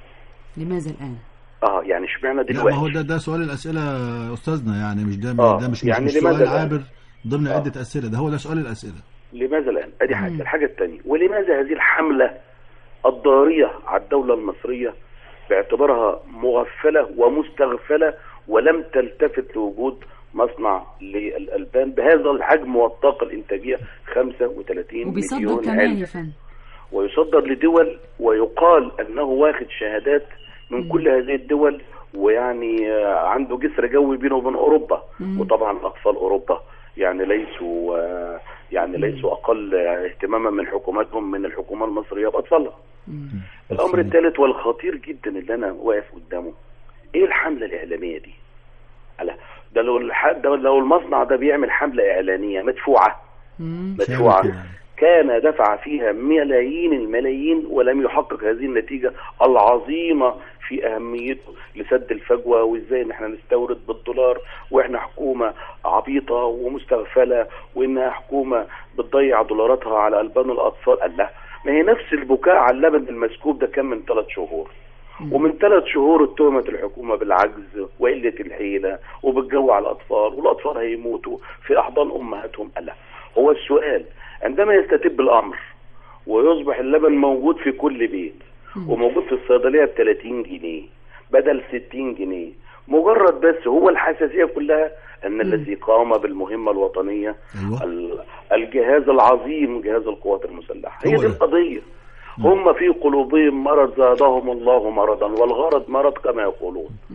Speaker 3: لماذا الان
Speaker 8: اه يعني اشمعنى
Speaker 4: لا
Speaker 8: دلوقتي؟
Speaker 4: ما هو ده ده سؤال الاسئله يا استاذنا يعني مش ده
Speaker 8: آه،
Speaker 4: ده مش
Speaker 8: يعني
Speaker 4: مش
Speaker 8: لماذا
Speaker 4: سؤال
Speaker 8: الآن؟
Speaker 4: عابر ضمن
Speaker 8: آه.
Speaker 4: عده اسئله ده هو ده سؤال الاسئله
Speaker 8: لماذا الآن؟ أدي حاجة، الحاجة الثانية، ولماذا هذه الحملة الضارية على الدولة المصرية باعتبارها مغفلة ومستغفلة ولم تلتفت لوجود مصنع للألبان بهذا الحجم والطاقة الإنتاجية 35
Speaker 3: وبيصدر
Speaker 8: مليون
Speaker 3: كمان يا
Speaker 8: علبة
Speaker 3: فندم
Speaker 8: ويصدر لدول ويقال أنه واخد شهادات من كل هذه الدول ويعني آه، عنده جسر جوي بينه وبين أوروبا وطبعا أطفال أوروبا يعني ليسوا آه، يعني ليسوا أقل اهتماما من حكوماتهم من الحكومة المصرية بأطفالها الأمر الثالث والخطير جدا اللي أنا واقف قدامه إيه الحملة الإعلامية دي؟ على ده لو الح... ده لو المصنع ده بيعمل حملة إعلانية مدفوعة مدفوعة
Speaker 4: شامل كده.
Speaker 8: كان دفع فيها ملايين الملايين ولم يحقق هذه النتيجة العظيمة في أهميته لسد الفجوة وإزاي إن احنا نستورد بالدولار وإحنا حكومة عبيطة ومستغفلة وإنها حكومة بتضيع دولاراتها على ألبان الأطفال قال لا ما هي نفس البكاء على اللبن المسكوب ده كان من ثلاث شهور ومن ثلاث شهور اتهمت الحكومة بالعجز وقلة الحيلة وبالجو على الأطفال والأطفال هيموتوا في أحضان أمهاتهم قال لا هو السؤال عندما يستتب الأمر ويصبح اللبن موجود في كل بيت وموجود في الصيدلية ب 30 جنيه بدل 60 جنيه مجرد بس هو الحساسية كلها أن الذي قام بالمهمة الوطنية
Speaker 4: أيوة.
Speaker 8: ال- الجهاز العظيم جهاز القوات المسلحة هي
Speaker 4: هو
Speaker 8: دي
Speaker 4: ده.
Speaker 8: القضية هم في قلوبهم مرض زادهم الله مرضا والغرض مرض كما يقولون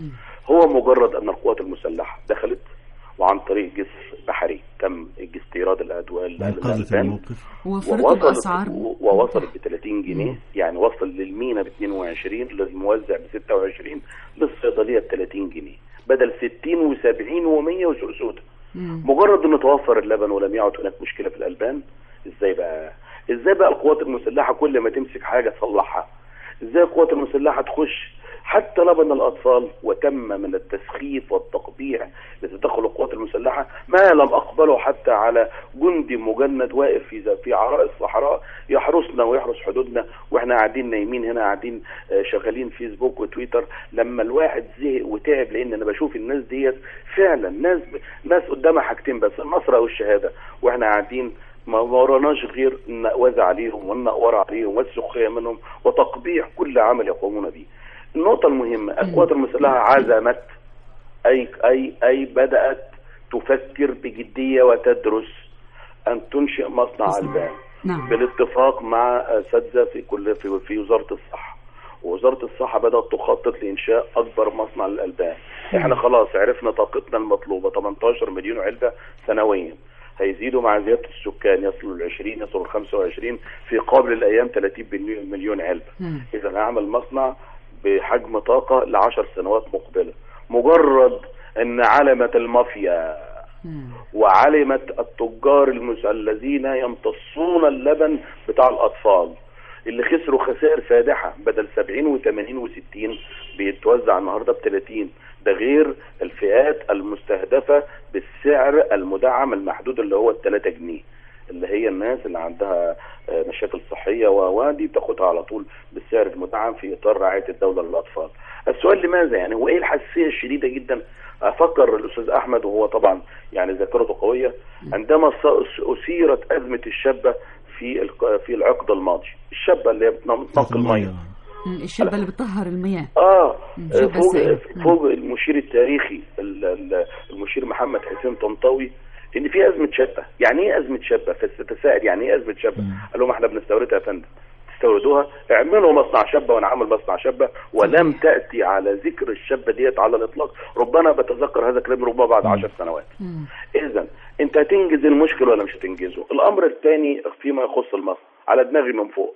Speaker 8: هو مجرد ان القوات المسلحه دخلت وعن طريق جسر بحري تم استيراد الادويه
Speaker 4: انقذت
Speaker 8: للألبان.
Speaker 4: الموقف
Speaker 3: وفرته
Speaker 8: ووصلت
Speaker 3: بأسعار
Speaker 8: ووصلت ب 30 جنيه يعني وصل للمينا ب 22 للموزع ب 26 للصيدليه ب 30 جنيه بدل 60 و70 و100 وسوسوته
Speaker 3: مم.
Speaker 8: مجرد انه توفر اللبن ولم يعد هناك مشكله في الالبان ازاي بقى ازاي بقى القوات المسلحه كل ما تمسك حاجه تصلحها ازاي القوات المسلحه تخش حتى لبن الاطفال وتم من التسخيف والتقبيع لتدخل القوات المسلحه ما لم اقبله حتى على جندي مجند واقف في في عراء الصحراء يحرسنا ويحرس حدودنا واحنا قاعدين نايمين هنا قاعدين آه، شغالين فيسبوك وتويتر لما الواحد زهق وتعب لان انا بشوف الناس ديت فعلا ناس ناس قدامها حاجتين بس النصر او الشهاده واحنا قاعدين ما ما وراناش غير النقوذة عليهم والنقورة عليهم والسخرية منهم وتقبيح كل عمل يقومون به. النقطة المهمة القوات المسلحة عزمت أي أي أي بدأت تفكر بجدية وتدرس أن تنشئ مصنع ألبان
Speaker 3: نعم
Speaker 8: بالاتفاق مع اساتذه في كل في, في وزاره الصحه ووزاره الصحه بدات تخطط لانشاء اكبر مصنع للالبان احنا خلاص عرفنا طاقتنا المطلوبه 18 مليون علبه سنويا هيزيدوا مع زياده السكان يصلوا ل 20 يصلوا ل 25 في قابل الايام 30 مليون- مليون علبه
Speaker 3: مم.
Speaker 8: اذا هعمل مصنع بحجم طاقه ل 10 سنوات مقبله مجرد ان علمت المافيا
Speaker 3: مم.
Speaker 8: وعلمت التجار المس... الذين يمتصون اللبن بتاع الاطفال اللي خسروا خسائر فادحه بدل 70 و80 و60 بيتوزع النهارده ب 30 ده غير الفئات المستهدفه بالسعر المدعم المحدود اللي هو ال 3 جنيه اللي هي الناس اللي عندها آه، مشاكل صحيه و دي بتاخدها على طول بالسعر المدعم في اطار رعايه الدوله للاطفال. السؤال لماذا يعني هو ايه الحساسيه الشديده جدا افكر الاستاذ احمد وهو طبعا يعني ذاكرته قويه عندما ص- اثيرت ازمه الشابه في الق- في العقد الماضي الشابه اللي هي بتنقل الميه
Speaker 3: مم. الشابة اللي بتطهر المياه
Speaker 8: اه
Speaker 3: مم. شبه
Speaker 8: فوق
Speaker 3: السائل.
Speaker 8: فوق المشير التاريخي ال- ال- المشير محمد حسين طنطاوي ان في ازمه شابه يعني ايه ازمه شابه فتساءل يعني ايه ازمه شابه قال لهم احنا بنستوردها يا فندم تستوردوها اعملوا مصنع شابه ونعمل مصنع شابه ولم تاتي على ذكر الشابه ديت على الاطلاق ربما بتذكر هذا الكلام ربما بعد عشر سنوات
Speaker 3: مم.
Speaker 8: اذا انت هتنجز المشكل ولا مش هتنجزه الامر الثاني فيما يخص المصنع على دماغي من فوق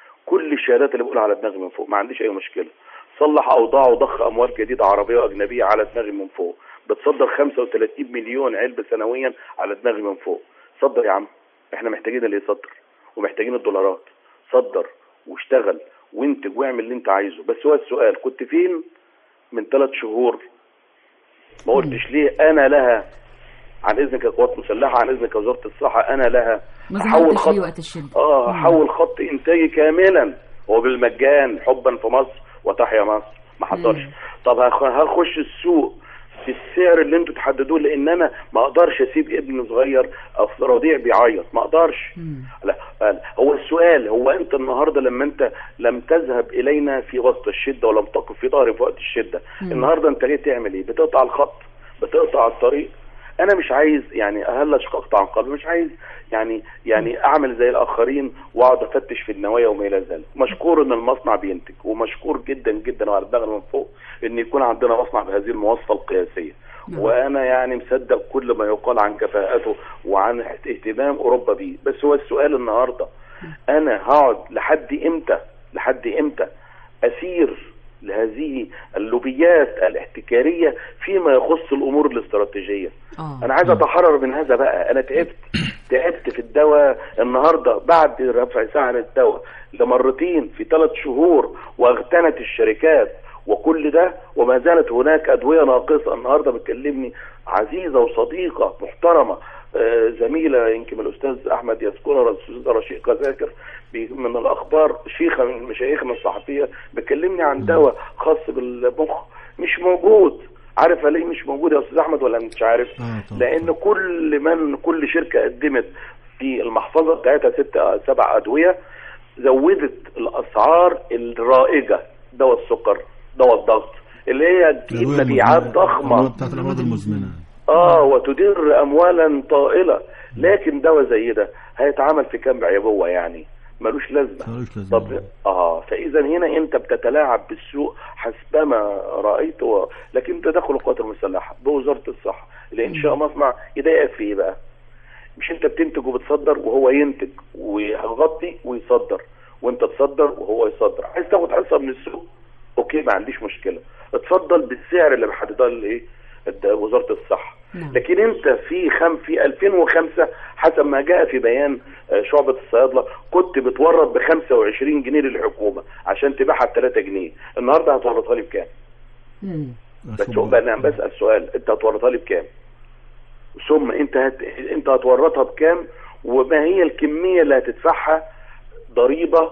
Speaker 8: كل الشهادات اللي بقولها على دماغي من فوق ما عنديش اي مشكله صلح اوضاع وضخ اموال جديده عربيه واجنبيه على دماغي من فوق بتصدر 35 مليون علبه سنويا على دماغي من فوق صدر يا عم احنا محتاجين اللي يصدر ومحتاجين الدولارات صدر واشتغل وانتج واعمل اللي انت عايزه بس هو السؤال كنت فين من ثلاث شهور ما قلتش ليه انا لها عن اذنك يا قوات مسلحه عن اذنك يا وزاره الصحه انا لها
Speaker 3: ما
Speaker 8: أحول
Speaker 3: ظهرتش
Speaker 8: خط
Speaker 3: ليه وقت الشدة
Speaker 8: اه
Speaker 3: مم.
Speaker 8: حول خط انتاجي كاملا وبالمجان حبا في مصر وتحيا مصر ما حصلش
Speaker 3: مم.
Speaker 8: طب هخ- هخش السوق بالسعر اللي انتوا تحددوه لان انا ما اقدرش اسيب ابن صغير او رضيع بيعيط ما اقدرش
Speaker 3: مم.
Speaker 8: لا لا. هو السؤال هو انت النهارده لما انت لم تذهب الينا في وسط الشده ولم تقف في ظهري في وقت الشده
Speaker 3: مم.
Speaker 8: النهارده انت جاي تعمل ايه بتقطع الخط بتقطع الطريق انا مش عايز يعني اهلش اقطع عن قلبي مش عايز يعني يعني اعمل زي الاخرين واقعد افتش في النوايا وما الى ذلك مشكور ان المصنع بينتج ومشكور جدا جدا وعلى دماغنا من فوق ان يكون عندنا مصنع بهذه المواصفه القياسيه
Speaker 3: نعم.
Speaker 8: وانا يعني مصدق كل ما يقال عن كفاءته وعن اهتمام اوروبا بيه بس هو السؤال النهارده انا هقعد لحد امتى لحد امتى اسير لهذه اللوبيات الاحتكاريه فيما يخص الامور الاستراتيجيه
Speaker 3: اه
Speaker 8: انا عايز اتحرر من هذا بقى انا تعبت تعبت في الدواء النهارده بعد رفع سعر الدواء لمرتين في ثلاث شهور واغتنت الشركات وكل ده وما زالت هناك ادويه ناقصه النهارده بتكلمني عزيزه وصديقه محترمه آه، زميله يمكن الاستاذ احمد يذكرها الاستاذ رشيقه ذاكر بي- من الاخبار شيخه من مشايخنا الصحفيه بتكلمني عن دواء خاص بالمخ مش موجود عارف ليه مش موجود يا استاذ احمد ولا مش عارف
Speaker 4: آه، طبعا.
Speaker 8: لان كل من كل شركه قدمت في المحفظه بتاعتها ست سبع ادويه زودت الاسعار الرائجه دواء السكر دواء الضغط اللي هي تجيب
Speaker 4: الأدوية
Speaker 8: مبيعات
Speaker 4: المزمنة- الأدوية
Speaker 8: ضخمه
Speaker 4: بتاعت الأمراض المزمنة
Speaker 8: اه وتدر اموالا طائله لكن دواء زي ده هيتعمل في كام عبوه يعني ملوش لازمه
Speaker 4: ملوش لازمة.
Speaker 8: طب اه فاذا هنا انت بتتلاعب بالسوق حسبما رايت و... لكن تدخل القوات المسلحه بوزاره الصحه لانشاء مصنع يضايقك في ايه بقى؟ مش انت بتنتج وبتصدر وهو ينتج ويغطي ويصدر وانت تصدر وهو يصدر عايز تاخد حصه من السوق اوكي ما عنديش مشكله اتفضل بالسعر اللي محددها الايه الد- وزاره الصحه
Speaker 3: نعم.
Speaker 8: لكن انت في خم في 2005 حسب ما جاء في بيان آه، شعبة الصيادلة كنت بتورط ب 25 جنيه للحكومة عشان تبيعها ب 3 جنيه النهارده هتورطها لي بكام؟
Speaker 3: مم.
Speaker 8: بس شوف بقى انا بسال سؤال انت هتورطها لي بكام؟ ثم انت هت... انت هتورطها بكام؟ وما هي الكميه اللي هتدفعها ضريبه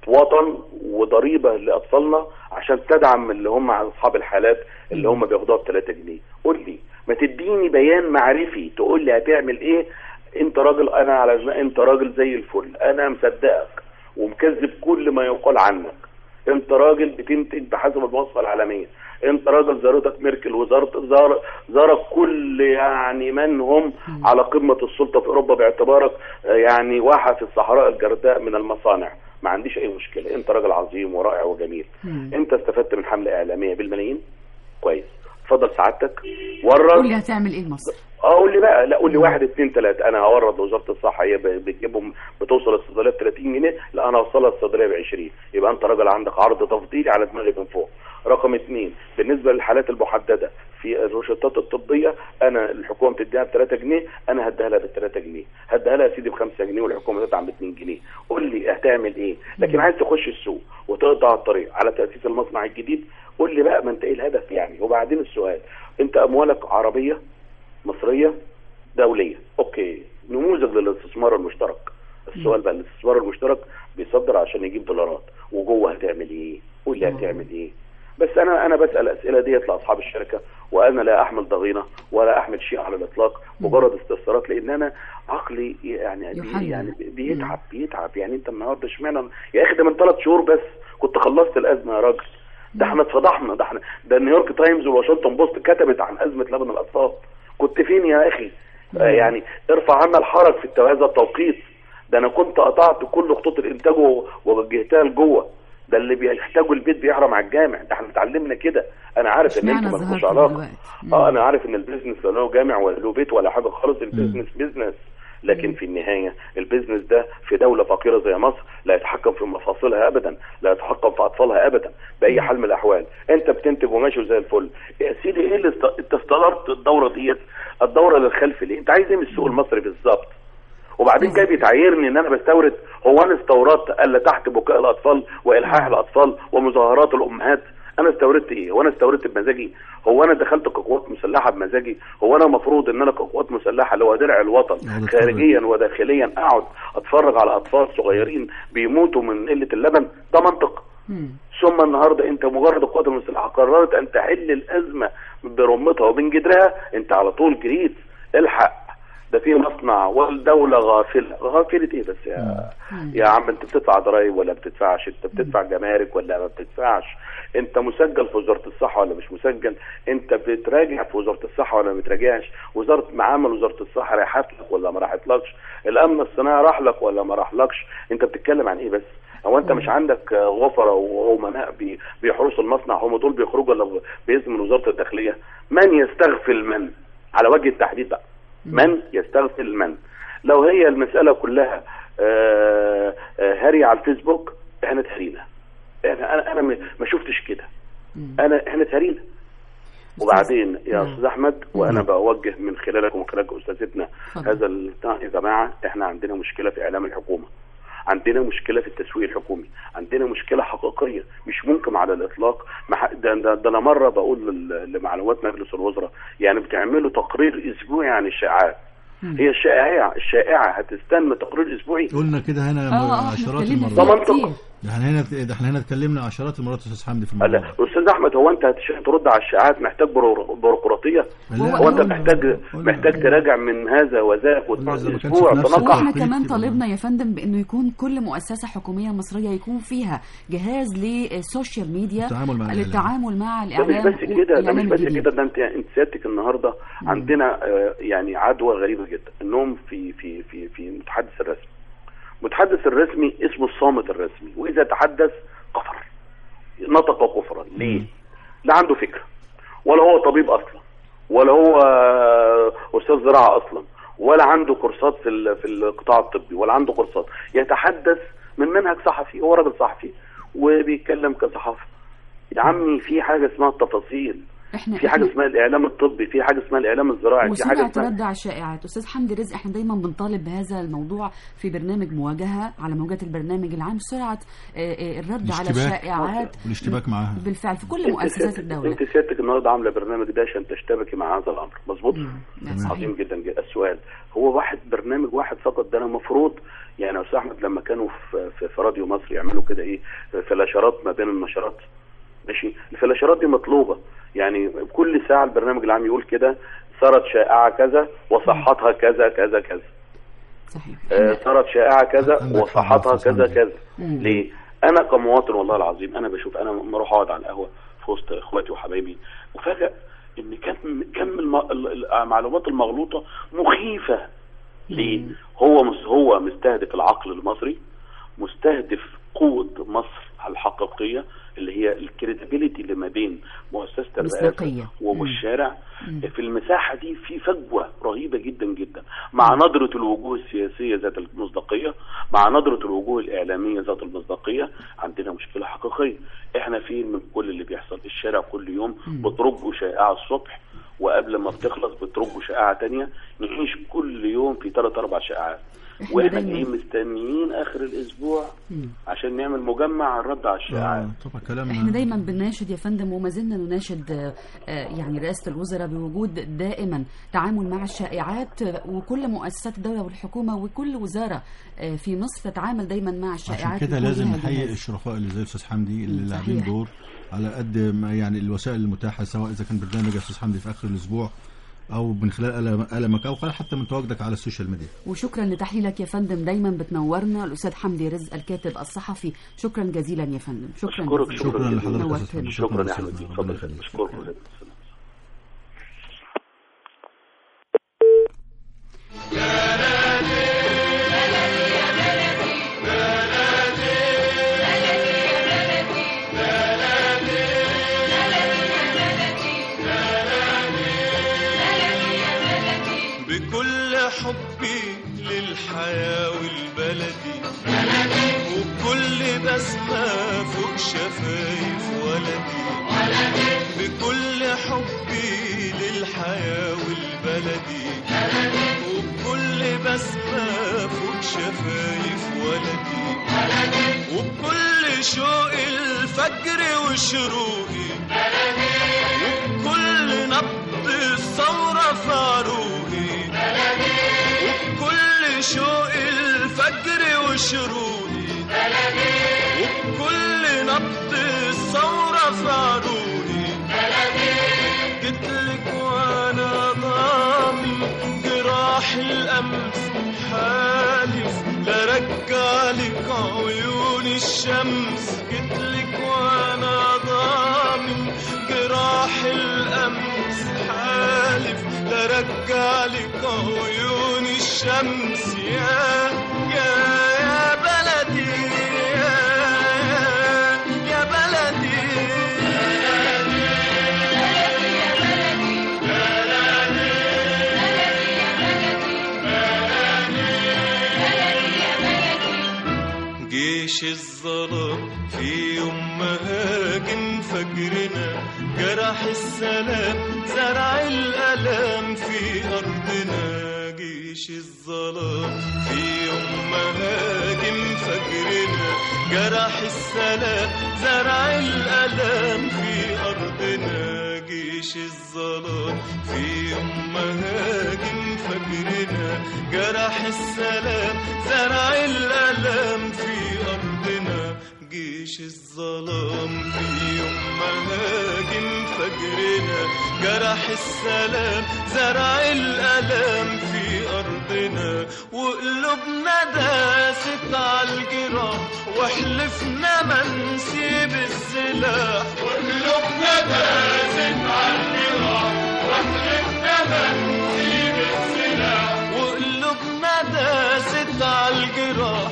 Speaker 8: وطن وضريبه لاطفالنا عشان تدعم اللي هم اصحاب الحالات اللي هم بياخدوها ب 3 جنيه قول لي ما تديني بيان معرفي تقول لي هتعمل ايه انت راجل انا على انت راجل زي الفل انا مصدقك ومكذب كل ما يقال عنك انت راجل بتنتج بحسب المواصفه العالميه انت راجل زارتك ميركل وزارت زار زارك كل يعني من هم على قمه السلطه في اوروبا باعتبارك آه، يعني واحد في الصحراء الجرداء من المصانع ما عنديش اي مشكله انت راجل عظيم ورائع وجميل
Speaker 3: مم.
Speaker 8: انت استفدت من حمله اعلاميه بالملايين كويس اتفضل سعادتك ورد
Speaker 3: قول لي هتعمل ايه مصر
Speaker 8: اه قول لي بقى لا قول لي واحد اثنين ثلاثه انا هورد لوزاره الصحه هي ب- بتجيبهم بتوصل الصيدليه ب 30 جنيه لا انا هوصلها الصيدليه ب 20 يبقى انت راجل عندك عرض تفضيلي على دماغي من فوق رقم اثنين بالنسبه للحالات المحدده في الروشتات الطبيه انا الحكومه بتديها ب 3 جنيه انا هديها لها ب 3 جنيه هديها لها يا سيدي ب 5 جنيه والحكومه تدعم ب 2 جنيه قول لي هتعمل ايه لكن عايز تخش السوق وتقطع الطريق على تاسيس المصنع الجديد قول لي بقى ما انت ايه الهدف يعني وبعدين السؤال انت اموالك عربيه مصريه دوليه اوكي نموذج للاستثمار المشترك السؤال بقى الاستثمار المشترك بيصدر عشان يجيب دولارات وجوه هتعمل ايه قول لي هتعمل ايه بس انا انا بسال الاسئله ديت لاصحاب الشركه وانا لا احمل ضغينه ولا احمل شيء على الاطلاق مجرد استفسارات لان انا عقلي يعني
Speaker 3: يحلل.
Speaker 8: يعني بيتعب بيتعب يعني انت النهارده اشمعنى يا اخي ده من ثلاث شهور بس كنت خلصت الازمه يا راجل ده احنا اتفضحنا ده احنا ده نيويورك تايمز والواشنطن بوست كتبت عن ازمه لبن الاطفال كنت فين يا اخي آه يعني ارفع عنا الحرج في التو- هذا التوقيت ده انا كنت قطعت كل خطوط الانتاج و- ووجهتها لجوه ده اللي بيحتاجوا البيت بيحرم على الجامع ده احنا اتعلمنا كده انا عارف ان
Speaker 3: اشمعنى
Speaker 8: انتوا مالكوش
Speaker 3: ظهرت
Speaker 8: علاقه
Speaker 3: دلوقتي؟
Speaker 8: اه انا عارف ان البيزنس لا له جامع ولا له بيت ولا حاجه خالص البيزنس بيزنس لكن في النهايه البيزنس ده في دوله فقيره زي مصر لا يتحكم في مفاصلها ابدا لا يتحكم في اطفالها ابدا باي حال من الاحوال انت بتنتج وماشي زي الفل يا سيدي ايه اللي است- انت استدرت الدوره ديت الدوره للخلف ليه انت عايز ايه من السوق المصري بالظبط وبعدين جاي بيتعايرني ان انا بستورد هو انا استوردت الا تحت بكاء الاطفال والحاح الاطفال ومظاهرات الامهات انا استوردت ايه هو انا استوردت بمزاجي هو انا دخلت كقوات مسلحه بمزاجي هو انا المفروض ان انا كقوات مسلحه اللي هو درع الوطن
Speaker 4: أقعد أتفرج.
Speaker 8: خارجيا وداخليا اقعد اتفرج على اطفال صغيرين بيموتوا من قله اللبن ده منطق
Speaker 3: مم.
Speaker 8: ثم النهارده انت مجرد القوات المسلحه قررت ان تحل الازمه برمتها ومن جدرها انت على طول جريت الحق ده في مصنع والدوله غافله غافله ايه بس يا يا عم انت بتدفع ضرائب ولا بتدفعش انت بتدفع جمارك ولا ما بتدفعش انت مسجل في وزاره الصحه ولا مش مسجل انت بتراجع في وزاره الصحه ولا ما بتراجعش وزاره معامل وزاره الصحه رايحت لك ولا ما راحتلكش الامن الصناعي راح لك ولا ما راحلكش انت بتتكلم عن ايه بس هو انت مش عندك آه، غفره وامناء بي- بيحرسوا المصنع هم دول بيخرجوا ولا باذن من وزاره الداخليه من يستغفل من على وجه التحديد بقى من يستغفل من لو هي المساله كلها آه، آه، هري على الفيسبوك احنا اتهرينا احنا انا انا م- ما شفتش كده انا احنا اتهرينا وبعدين يا استاذ احمد وانا بوجه من خلالك ومن خلال استاذتنا
Speaker 3: اتفضل.
Speaker 8: هذا ال- يا جماعه احنا عندنا مشكله في اعلام الحكومه عندنا مشكله في التسويق الحكومي عندنا مشكله حقيقيه مش ممكن على الاطلاق ما ح- ده, ده, ده انا مره بقول لل- لمعلومات مجلس الوزراء يعني بتعملوا تقرير اسبوعي عن الشائعات هي الشائعه الشائعه هتستنى تقرير اسبوعي
Speaker 4: قلنا كده هنا
Speaker 3: اه اه احنا
Speaker 4: عشرات
Speaker 3: اتكلمنا
Speaker 4: المرات
Speaker 8: ده
Speaker 3: فيها
Speaker 8: منطق.
Speaker 3: كتير
Speaker 4: ده احنا هنا ده احنا هنا اتكلمنا عشرات المرات يا استاذ حمدي في
Speaker 8: لا
Speaker 4: الموضوع
Speaker 8: استاذ احمد هو انت هتش- ترد على الشائعات محتاج برو- بيروقراطيه
Speaker 4: لا،
Speaker 8: هو انت
Speaker 4: قلنا-
Speaker 8: محتاج
Speaker 4: قلنا-
Speaker 8: محتاج تراجع من هذا وذاك
Speaker 4: قلنا إذا ما كانش
Speaker 8: اسبوع
Speaker 4: في نفس
Speaker 8: تنقح
Speaker 3: واحنا
Speaker 4: التوقيت
Speaker 3: كمان
Speaker 4: يبقى-
Speaker 3: طالبنا يا فندم بانه يكون كل مؤسسه حكوميه مصريه يكون فيها جهاز للسوشيال ميديا
Speaker 4: التعامل مع الإعلام.
Speaker 3: للتعامل مع
Speaker 8: ده مش
Speaker 3: الاعلام
Speaker 8: بس كده ده
Speaker 3: والإعلام
Speaker 8: مش بس
Speaker 3: الجديد.
Speaker 8: كده ده انت انت سيادتك النهارده عندنا آه، يعني عدوى غريبه جدا انهم في في في في المتحدث الرسمي المتحدث الرسمي اسمه الصامت الرسمي واذا تحدث كفر نطق كفرا ليه لا عنده فكره ولا هو طبيب اصلا ولا هو استاذ زراعه اصلا ولا عنده كورسات في ال- في القطاع الطبي ولا عنده كورسات يتحدث من منهج صحفي هو راجل صحفي وبيتكلم كصحافه يا عمي في حاجه اسمها التفاصيل
Speaker 3: احنا
Speaker 8: في حاجه
Speaker 3: احنا
Speaker 8: اسمها الاعلام الطبي في حاجه اسمها الاعلام الزراعي في حاجه
Speaker 3: وسرعة
Speaker 8: اسمها
Speaker 3: رد على الشائعات أستاذ حمدي رزق احنا دايما بنطالب بهذا الموضوع في برنامج مواجهة على موجات البرنامج العام سرعة آه، آه، الرد على
Speaker 4: الاشتباك.
Speaker 3: الشائعات
Speaker 4: والاشتباك معاها
Speaker 3: بالفعل في كل
Speaker 8: انت
Speaker 3: مؤسسات
Speaker 8: سيادتك-
Speaker 3: الدولة
Speaker 8: انت سيادتك النهارده عامله برنامج ده عشان تشتبكي مع هذا الامر مظبوط
Speaker 3: نعم، صحيح.
Speaker 8: عظيم جدا جدا السؤال هو واحد برنامج واحد فقط ده انا المفروض يعني يا استاذ احمد لما كانوا في, في, في راديو مصر يعملوا كده ايه فلاشرات ما بين النشرات ماشي الفلاشرات دي مطلوبه يعني كل ساعه البرنامج العام يقول كده صارت شائعه كذا وصحتها كذا كذا كذا
Speaker 3: صحيح
Speaker 8: آه، صارت شائعه كذا
Speaker 4: عندك حق
Speaker 8: وصحتها
Speaker 4: يا أستاذ
Speaker 8: كذا
Speaker 4: حمدي.
Speaker 8: كذا
Speaker 3: مم.
Speaker 8: ليه؟ انا كمواطن والله العظيم انا بشوف انا لما اروح اقعد على القهوه في وسط اخواتي وحبايبي وفجاه ان كم كم الم- ال- المعلومات المغلوطه مخيفه ليه؟ هو مس هو مستهدف العقل المصري مستهدف قوه مصر الحقيقيه اللي هي الكريديبيليتي اللي ما بين مؤسسه
Speaker 3: مصداقية.
Speaker 8: الرئاسه والشارع في المساحه دي في فجوه رهيبه جدا جدا مع نظره الوجوه السياسيه ذات المصداقيه مع نظره الوجوه الاعلاميه ذات المصداقيه عندنا مشكله حقيقيه احنا فين من كل اللي بيحصل الشارع كل يوم بترجوا شائعه الصبح وقبل ما بتخلص بترجوا شائعه تانية نعيش كل يوم في ثلاث اربع شائعات
Speaker 3: إحنا
Speaker 8: واحنا
Speaker 3: دايماً-
Speaker 8: جايين مستنيين اخر الاسبوع عشان نعمل مجمع عن الرد على الشائعات
Speaker 4: آه، طبعا كلام
Speaker 3: احنا دايما بنناشد يا فندم وما زلنا نناشد آه، آه، يعني رئاسه الوزراء بوجود دائما تعامل مع الشائعات آه، وكل مؤسسات الدوله والحكومه وكل وزاره آه، في مصر تتعامل دايما مع الشائعات
Speaker 4: عشان كده
Speaker 3: يكون
Speaker 4: لازم
Speaker 3: لها
Speaker 4: نحيي
Speaker 3: جهاز.
Speaker 4: الشرفاء اللي زي الاستاذ حمدي اللي
Speaker 3: صحيح.
Speaker 4: لاعبين دور على قد ما يعني الوسائل المتاحه سواء اذا كان برنامج يا استاذ حمدي في اخر الاسبوع او من خلال قلم- قلمك او حتى من تواجدك على السوشيال ميديا
Speaker 3: وشكرا لتحليلك يا فندم دايما بتنورنا الاستاذ حمدي رزق الكاتب الصحفي شكرا جزيلا يا فندم شكرا
Speaker 8: اشكرك
Speaker 3: جزيلا
Speaker 4: شكرا لحضرتك يا أستاذ
Speaker 3: نورتنا.
Speaker 4: حمدي.
Speaker 8: شكرا يا
Speaker 4: أستاذ
Speaker 8: احمد
Speaker 4: حمدي.
Speaker 8: اتفضل
Speaker 4: ربنا
Speaker 8: يا فندم.
Speaker 4: يخليك.
Speaker 8: اشكرك
Speaker 9: بكل حبي للحياة والبلدي وبكل بسمة فوق شفايف ولدي بكل حبي للحياة والبلدي وبكل بسمة فوق شفايف ولدي وبكل شوق الفجر وشروقي وبكل نبض الثورة في عروقي وبكل شوق الفجر وشروقي وبكل نبض الثورة في عروقي جيتلك وانا ضامن جراح الامس حالف لا رجعلك عيون الشمس جيتلك وانا ضامن جراح الامس حالف لا رجعلك عيون الشمس يا يا يا بلدي يا يا بلدي جيش الظلام في يوم ما هاجم فجرنا جرح السلام زرع الألم في أرضنا جيش الظلام في يوم ما هاجم فجرنا جرح السلام زرع الألم في أرضنا جيش الظلام في يوم ما هاجم فجرنا جرح السلام زرع الألم في أرضنا جيش الظلام في يوم ما هاجم فجرنا جرح السلام زرع الألم في أرضنا وقلوبنا داست على الجراح وحلفنا ما نسيب السلاح وقلوبنا داست على الجراح وحلفنا ما نسيب السلاح وقلوبنا داست على الجراح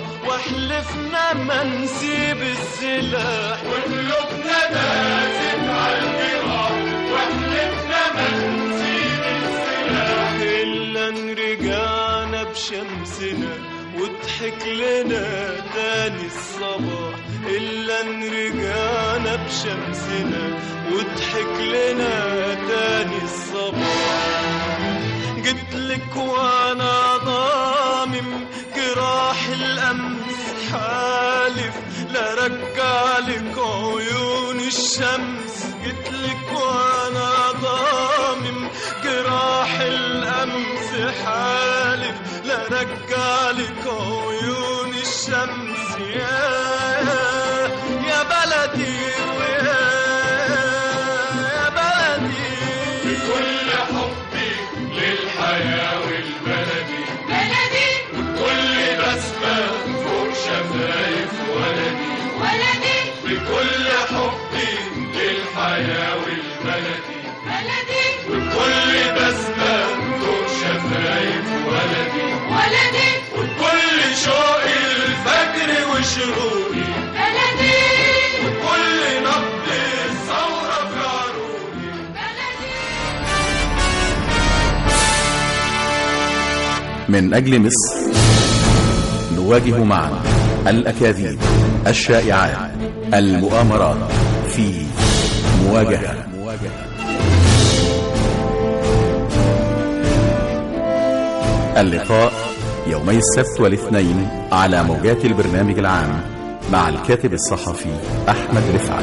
Speaker 9: وحلفنا ما نسيب السلاح وقلوبنا دازت على الجراح وحلفنا ما نسيب السلاح إلا إن رجعنا بشمسنا وضحك لنا تاني الصباح إلا إن رجعنا بشمسنا وضحك لنا تاني الصباح جيتلك وانا ضامم جراح الامس حالف لا رجعلك عيون الشمس جيتلك وانا ضامم جراح الامس حالف لا رجعلك عيون الشمس يا يا بلدي ويا يا بلدي بكل حبي للحياة والبلدي
Speaker 5: بلدي
Speaker 9: كل بسمة فوق شفايف ولدي
Speaker 5: ولدي
Speaker 9: بكل حبي للحياة والبلدي
Speaker 5: بلدي
Speaker 9: وكل بسمة فوق شفايف ولدي
Speaker 5: ولدي
Speaker 9: وكل شوقي الفجر وشروقي
Speaker 5: بلدي
Speaker 9: وكل نبض الثورة في عروقي
Speaker 7: من أجل مصر نواجه معا الأكاذيب الشائعات المؤامرات في مواجهة اللقاء يومي السبت والاثنين على موجات البرنامج العام مع الكاتب الصحفي أحمد رفعت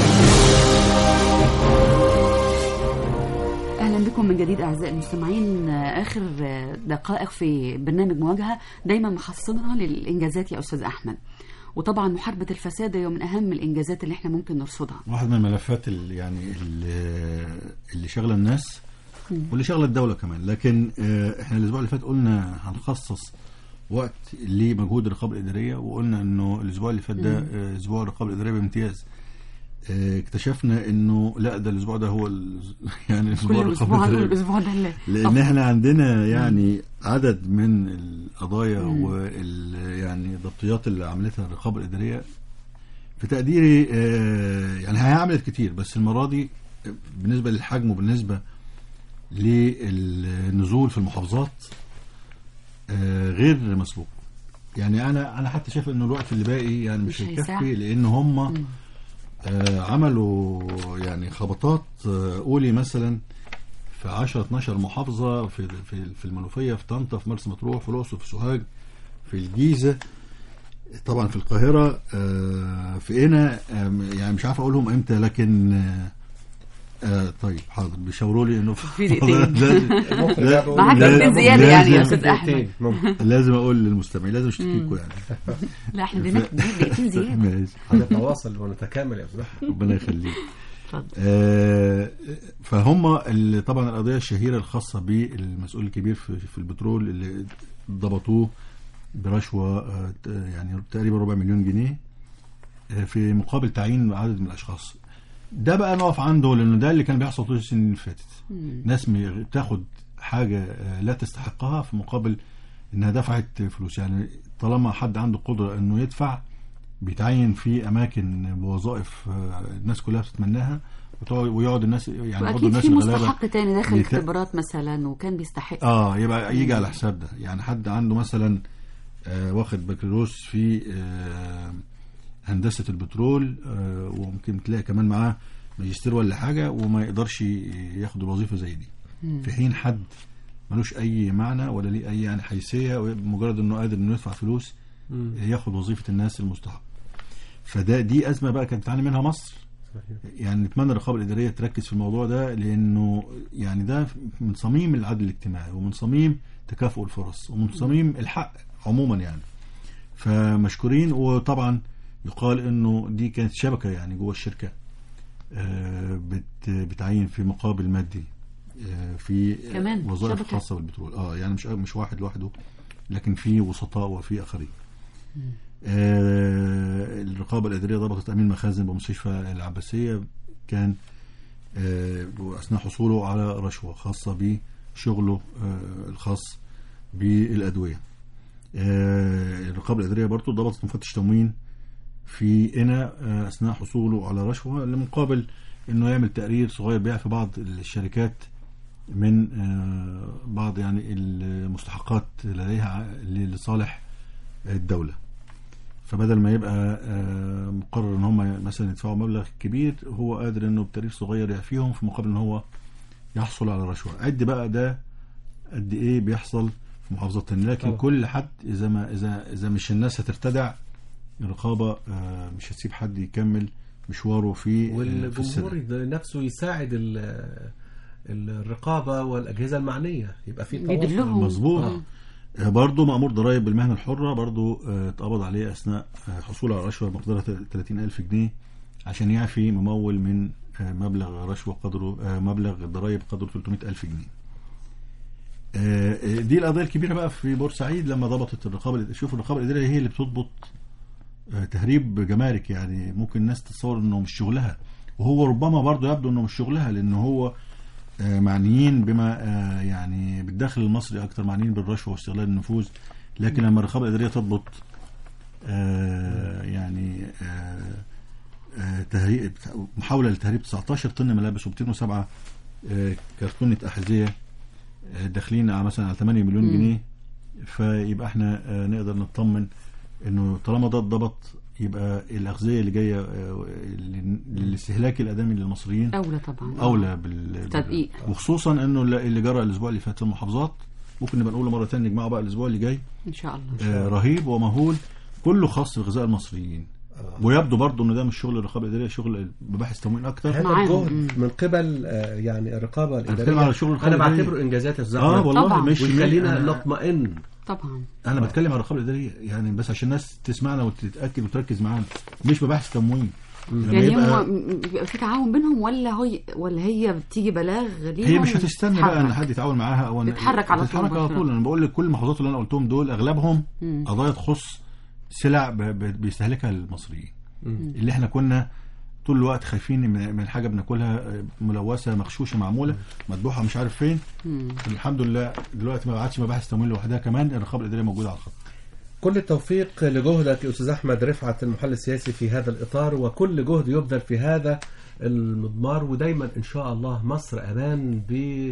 Speaker 3: اهلا بكم من جديد اعزائي المستمعين اخر دقائق في برنامج مواجهه دايما مخصصينها للانجازات يا استاذ احمد وطبعا محاربه الفساد هي من اهم الانجازات اللي احنا ممكن نرصدها
Speaker 4: واحد من الملفات اللي يعني اللي, اللي شغله الناس واللي شغله الدوله كمان لكن آه، احنا الاسبوع اللي فات قلنا هنخصص وقت لمجهود الرقابه الاداريه وقلنا انه الاسبوع اللي فات ده آه، اسبوع الرقابه الاداريه بامتياز آه، اكتشفنا انه لا ده الاسبوع ده هو ال- يعني اسبوع
Speaker 3: كل
Speaker 4: الرقابه
Speaker 3: اسبوع نقول
Speaker 4: الاداريه
Speaker 3: الاسبوع ده اللي
Speaker 4: لان احنا عندنا يعني عدد من القضايا وال يعني الضبطيات اللي عملتها الرقابه الاداريه في تقديري آه، يعني هي عملت كتير بس المره دي بالنسبه للحجم وبالنسبه للنزول في المحافظات آه، غير مسبوق يعني انا انا حتى شايف انه الوقت اللي باقي يعني مش
Speaker 3: مش هيساعد.
Speaker 4: هيكفي لان هم آه، عملوا يعني خبطات آه، قولي مثلا في 10 12 محافظه في في في المنوفيه في طنطا في مرسى مطروح في الاقصر في سوهاج في الجيزه طبعا في القاهره آه، في قنا آه، يعني مش عارف اقولهم امتى لكن آه، آه طيب حاضر بيشاوروا لي انه
Speaker 3: في دقيقتين.
Speaker 1: ممكن
Speaker 4: لا،
Speaker 1: بقى
Speaker 3: معاك
Speaker 1: بقول-
Speaker 3: دقيقتين زيادة يعني يا
Speaker 4: لازم-
Speaker 3: أستاذ أحمد.
Speaker 1: دقيقتين، ممكن.
Speaker 4: لازم اقول للمستمعين لازم اشتكيكوا يعني
Speaker 3: لا احنا بدنا دقيقتين زياده
Speaker 4: ماشي
Speaker 1: هنتواصل ونتكامل يا استاذ أحمد.
Speaker 4: ربنا يخليك
Speaker 3: اتفضل.
Speaker 4: آه، فهم اللي طبعا القضيه الشهيره الخاصه بالمسؤول الكبير في, في البترول اللي ضبطوه برشوه آه، ت- يعني تقريبا ربع مليون جنيه آه، في مقابل تعيين عدد من الاشخاص ده بقى نقف عنده لانه ده اللي كان بيحصل طول السنين اللي فاتت ناس م- تاخد حاجه آه، لا تستحقها في مقابل انها دفعت فلوس يعني طالما حد عنده قدره انه يدفع بيتعين في اماكن بوظائف آه، الناس كلها بتتمناها وتقعد- ويقعد الناس يعني برضه
Speaker 3: واكيد
Speaker 4: الناس
Speaker 3: في
Speaker 4: الغلابه
Speaker 3: مستحق تاني داخل
Speaker 4: بيت-
Speaker 3: اختبارات مثلا وكان بيستحق
Speaker 4: اه يبقى يجي على حساب ده يعني حد عنده مثلا آه واخد بكالوريوس في آه هندسه البترول آه وممكن تلاقي كمان معاه ماجستير ولا حاجه وما يقدرش ياخد الوظيفه زي دي في حين حد ملوش اي معنى ولا ليه اي يعني حيثيه مجرد انه قادر انه يدفع فلوس ياخد وظيفه الناس المستحق فده دي ازمه بقى كانت بتعاني منها مصر يعني نتمنى الرقابه الاداريه تركز في الموضوع ده لانه يعني ده من صميم العدل الاجتماعي ومن صميم تكافؤ الفرص ومن صميم الحق عموما يعني فمشكورين وطبعا يقال انه دي كانت شبكه يعني جوه الشركه آه، بت بتعين في مقابل مادي آه، في
Speaker 3: كمان
Speaker 4: وظائف
Speaker 3: شبكة.
Speaker 4: خاصه بالبترول اه يعني مش مش واحد لوحده لكن في وسطاء وفي اخرين آه، الرقابه الاداريه ضبطت امين مخازن بمستشفى العباسيه كان آه، اثناء حصوله على رشوه خاصه بشغله آه، الخاص بالادويه آه، الرقابه الاداريه برضه ضبطت مفتش تموين في إنا آه، اثناء حصوله على رشوه لمقابل انه يعمل تقرير صغير بيع في بعض الشركات من آه، بعض يعني المستحقات لديها ع- لصالح الدوله فبدل ما يبقى آه، مقرر ان هم مثلا يدفعوا مبلغ كبير هو قادر انه بتاريخ صغير يعفيهم في مقابل ان هو يحصل على رشوه عد بقى ده قد ايه بيحصل في محافظات تانية لكن
Speaker 1: طبعا.
Speaker 4: كل حد اذا ما اذا اذا مش الناس هترتدع الرقابه آه، مش هتسيب حد يكمل مشواره في آه، في السنة.
Speaker 1: والجمهور نفسه يساعد ال- الرقابه والاجهزه المعنيه يبقى في تواصل
Speaker 3: بيدلهم.
Speaker 4: مظبوط
Speaker 3: آه.
Speaker 4: آه، برضه مأمور ضرائب بالمهنة الحرة برضه آه، اتقبض عليه أثناء آه، حصوله على رشوة مقدارها 30 ألف جنيه عشان يعفي ممول من آه، مبلغ رشوة قدره آه، مبلغ الضرائب قدره 300 ألف جنيه آه، آه، دي القضية الكبيرة بقى في بورسعيد لما ضبطت الرقابة شوف الرقابة الإدارية هي اللي بتضبط آه، تهريب جمارك يعني ممكن الناس تتصور انه مش شغلها وهو ربما برضه يبدو انه مش شغلها لان هو آه، معنيين بما آه، يعني بالداخل المصري اكتر معنيين بالرشوه واستغلال النفوذ لكن لما الرقابه الاداريه تضبط آه، يعني آه، آه، تهريب محاوله لتهريب 19 طن ملابس و207 كرتونه احذيه آه، داخلين على مثلا على 8 مليون
Speaker 3: مم.
Speaker 4: جنيه فيبقى احنا آه، نقدر نطمن انه طالما ده اتضبط يبقى الاغذيه اللي جايه آه، لل- للاستهلاك الادمي للمصريين
Speaker 3: اولى طبعا
Speaker 4: اولى بال
Speaker 3: تدقيق.
Speaker 4: وخصوصا انه اللي اللي جرى الاسبوع اللي فات في المحافظات ممكن نبقى نقوله مره ثانيه نجمعه بقى الاسبوع اللي جاي
Speaker 3: ان شاء الله
Speaker 4: آه رهيب ومهول كله خاص بغذاء المصريين ويبدو برضه ان ده مش شغل الرقابه الاداريه شغل مباحث تموين اكتر
Speaker 1: هذا
Speaker 3: معاهم.
Speaker 1: الجهد من قبل آه، يعني الرقابه
Speaker 4: بتكلم
Speaker 1: الاداريه
Speaker 4: على شغل الرقابة
Speaker 1: انا
Speaker 4: الإدارية.
Speaker 1: بعتبره انجازات يا استاذ
Speaker 4: اه
Speaker 1: أحمد.
Speaker 4: والله
Speaker 3: طبعاً.
Speaker 4: مش
Speaker 1: ويخلينا
Speaker 4: أنا-
Speaker 1: نطمئن
Speaker 3: طبعا
Speaker 4: انا بتكلم على الرقابه الاداريه يعني بس عشان الناس تسمعنا وتتاكد وتركز معانا مش مباحث تموين لما
Speaker 3: يعني
Speaker 4: يبقى
Speaker 3: هو م- بيبقى في تعاون بينهم ولا هي ولا هي بتيجي بلاغ ليهم
Speaker 4: هي مش هتستنى بقى ان
Speaker 3: تتحرك؟
Speaker 4: حد يتعاون معاها او إن-
Speaker 3: تتحرك على طول
Speaker 4: تتحرك على
Speaker 3: مباشرة.
Speaker 4: طول انا بقول لك كل المحافظات اللي انا قلتهم دول اغلبهم
Speaker 3: مم.
Speaker 4: قضايا تخص سلع ب- ب- بيستهلكها المصريين اللي احنا كنا طول الوقت خايفين من من حاجه بناكلها آه، ملوثه مغشوشه معموله مذبوحه مش عارف فين
Speaker 3: مم.
Speaker 4: الحمد لله دلوقتي ما عادش مباحث تموين لوحدها كمان الرقابه الاداريه موجوده على الخط
Speaker 1: كل التوفيق لجهدك يا استاذ احمد رفعت المحلل السياسي في هذا الاطار وكل جهد يبذل في هذا المضمار ودايما ان شاء الله مصر امان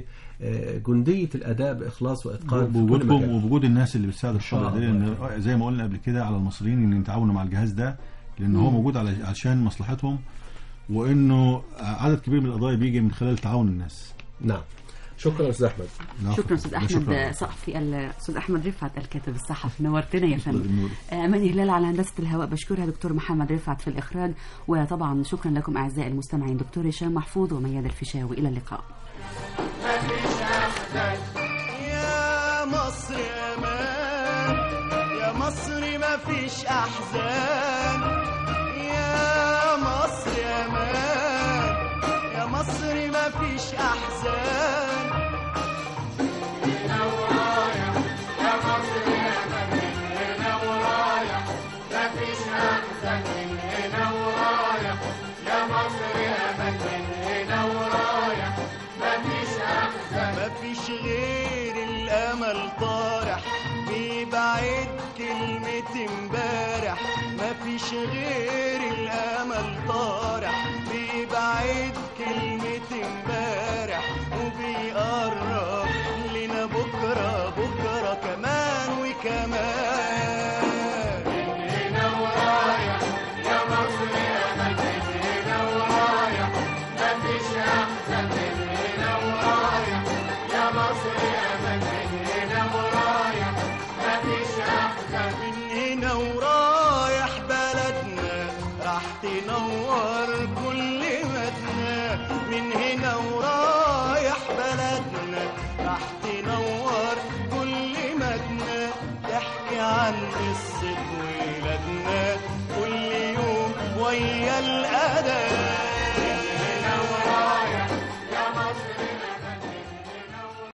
Speaker 1: بجنديه الاداء باخلاص واتقان في كل
Speaker 4: بوجودكم
Speaker 1: مكان.
Speaker 4: وبوجود الناس اللي بتساعد الرقابه
Speaker 1: شاء
Speaker 4: الاداريه
Speaker 1: الله.
Speaker 4: إن- زي ما قلنا قبل كده على المصريين ان يتعاونوا مع الجهاز ده لان هو موجود على عشان مصلحتهم وانه عدد كبير من القضايا بيجي من خلال تعاون الناس
Speaker 1: نعم شكرا استاذ احمد
Speaker 4: العفو.
Speaker 3: شكرا استاذ احمد
Speaker 4: شكراً.
Speaker 3: صحفي الاستاذ احمد رفعت الكاتب الصحفي نورتنا يا
Speaker 4: شكراً
Speaker 3: فندم
Speaker 4: للنور.
Speaker 3: اماني هلال على هندسه الهواء بشكرها دكتور محمد رفعت في الاخراج وطبعا شكرا لكم اعزائي المستمعين دكتور هشام محفوظ ومياد الفيشاوي الى اللقاء
Speaker 9: يا مصر امان يا مصر ما فيش احزان يا مصر امان يا مصر ما فيش احزان مفيش غير الامل طارح بيبعد كلمة امبارح مفيش غير الامل طارح بيبعد كلمة امبارح وبيقرب لنا بكرة بكرة كمان وكمان من هنا ورايح يا مصر يا مجد هنا ورايح مفيش احسن من هنا ورايح يا مصر يا مجد هنا ورايح مفيش احسن من هنا ورايح بلدنا راح تنور كل مدنا من هنا ورايح بلدنا راح تنور كل مدنا تحكي عن قصة ولادنا كل يوم ويا الأذان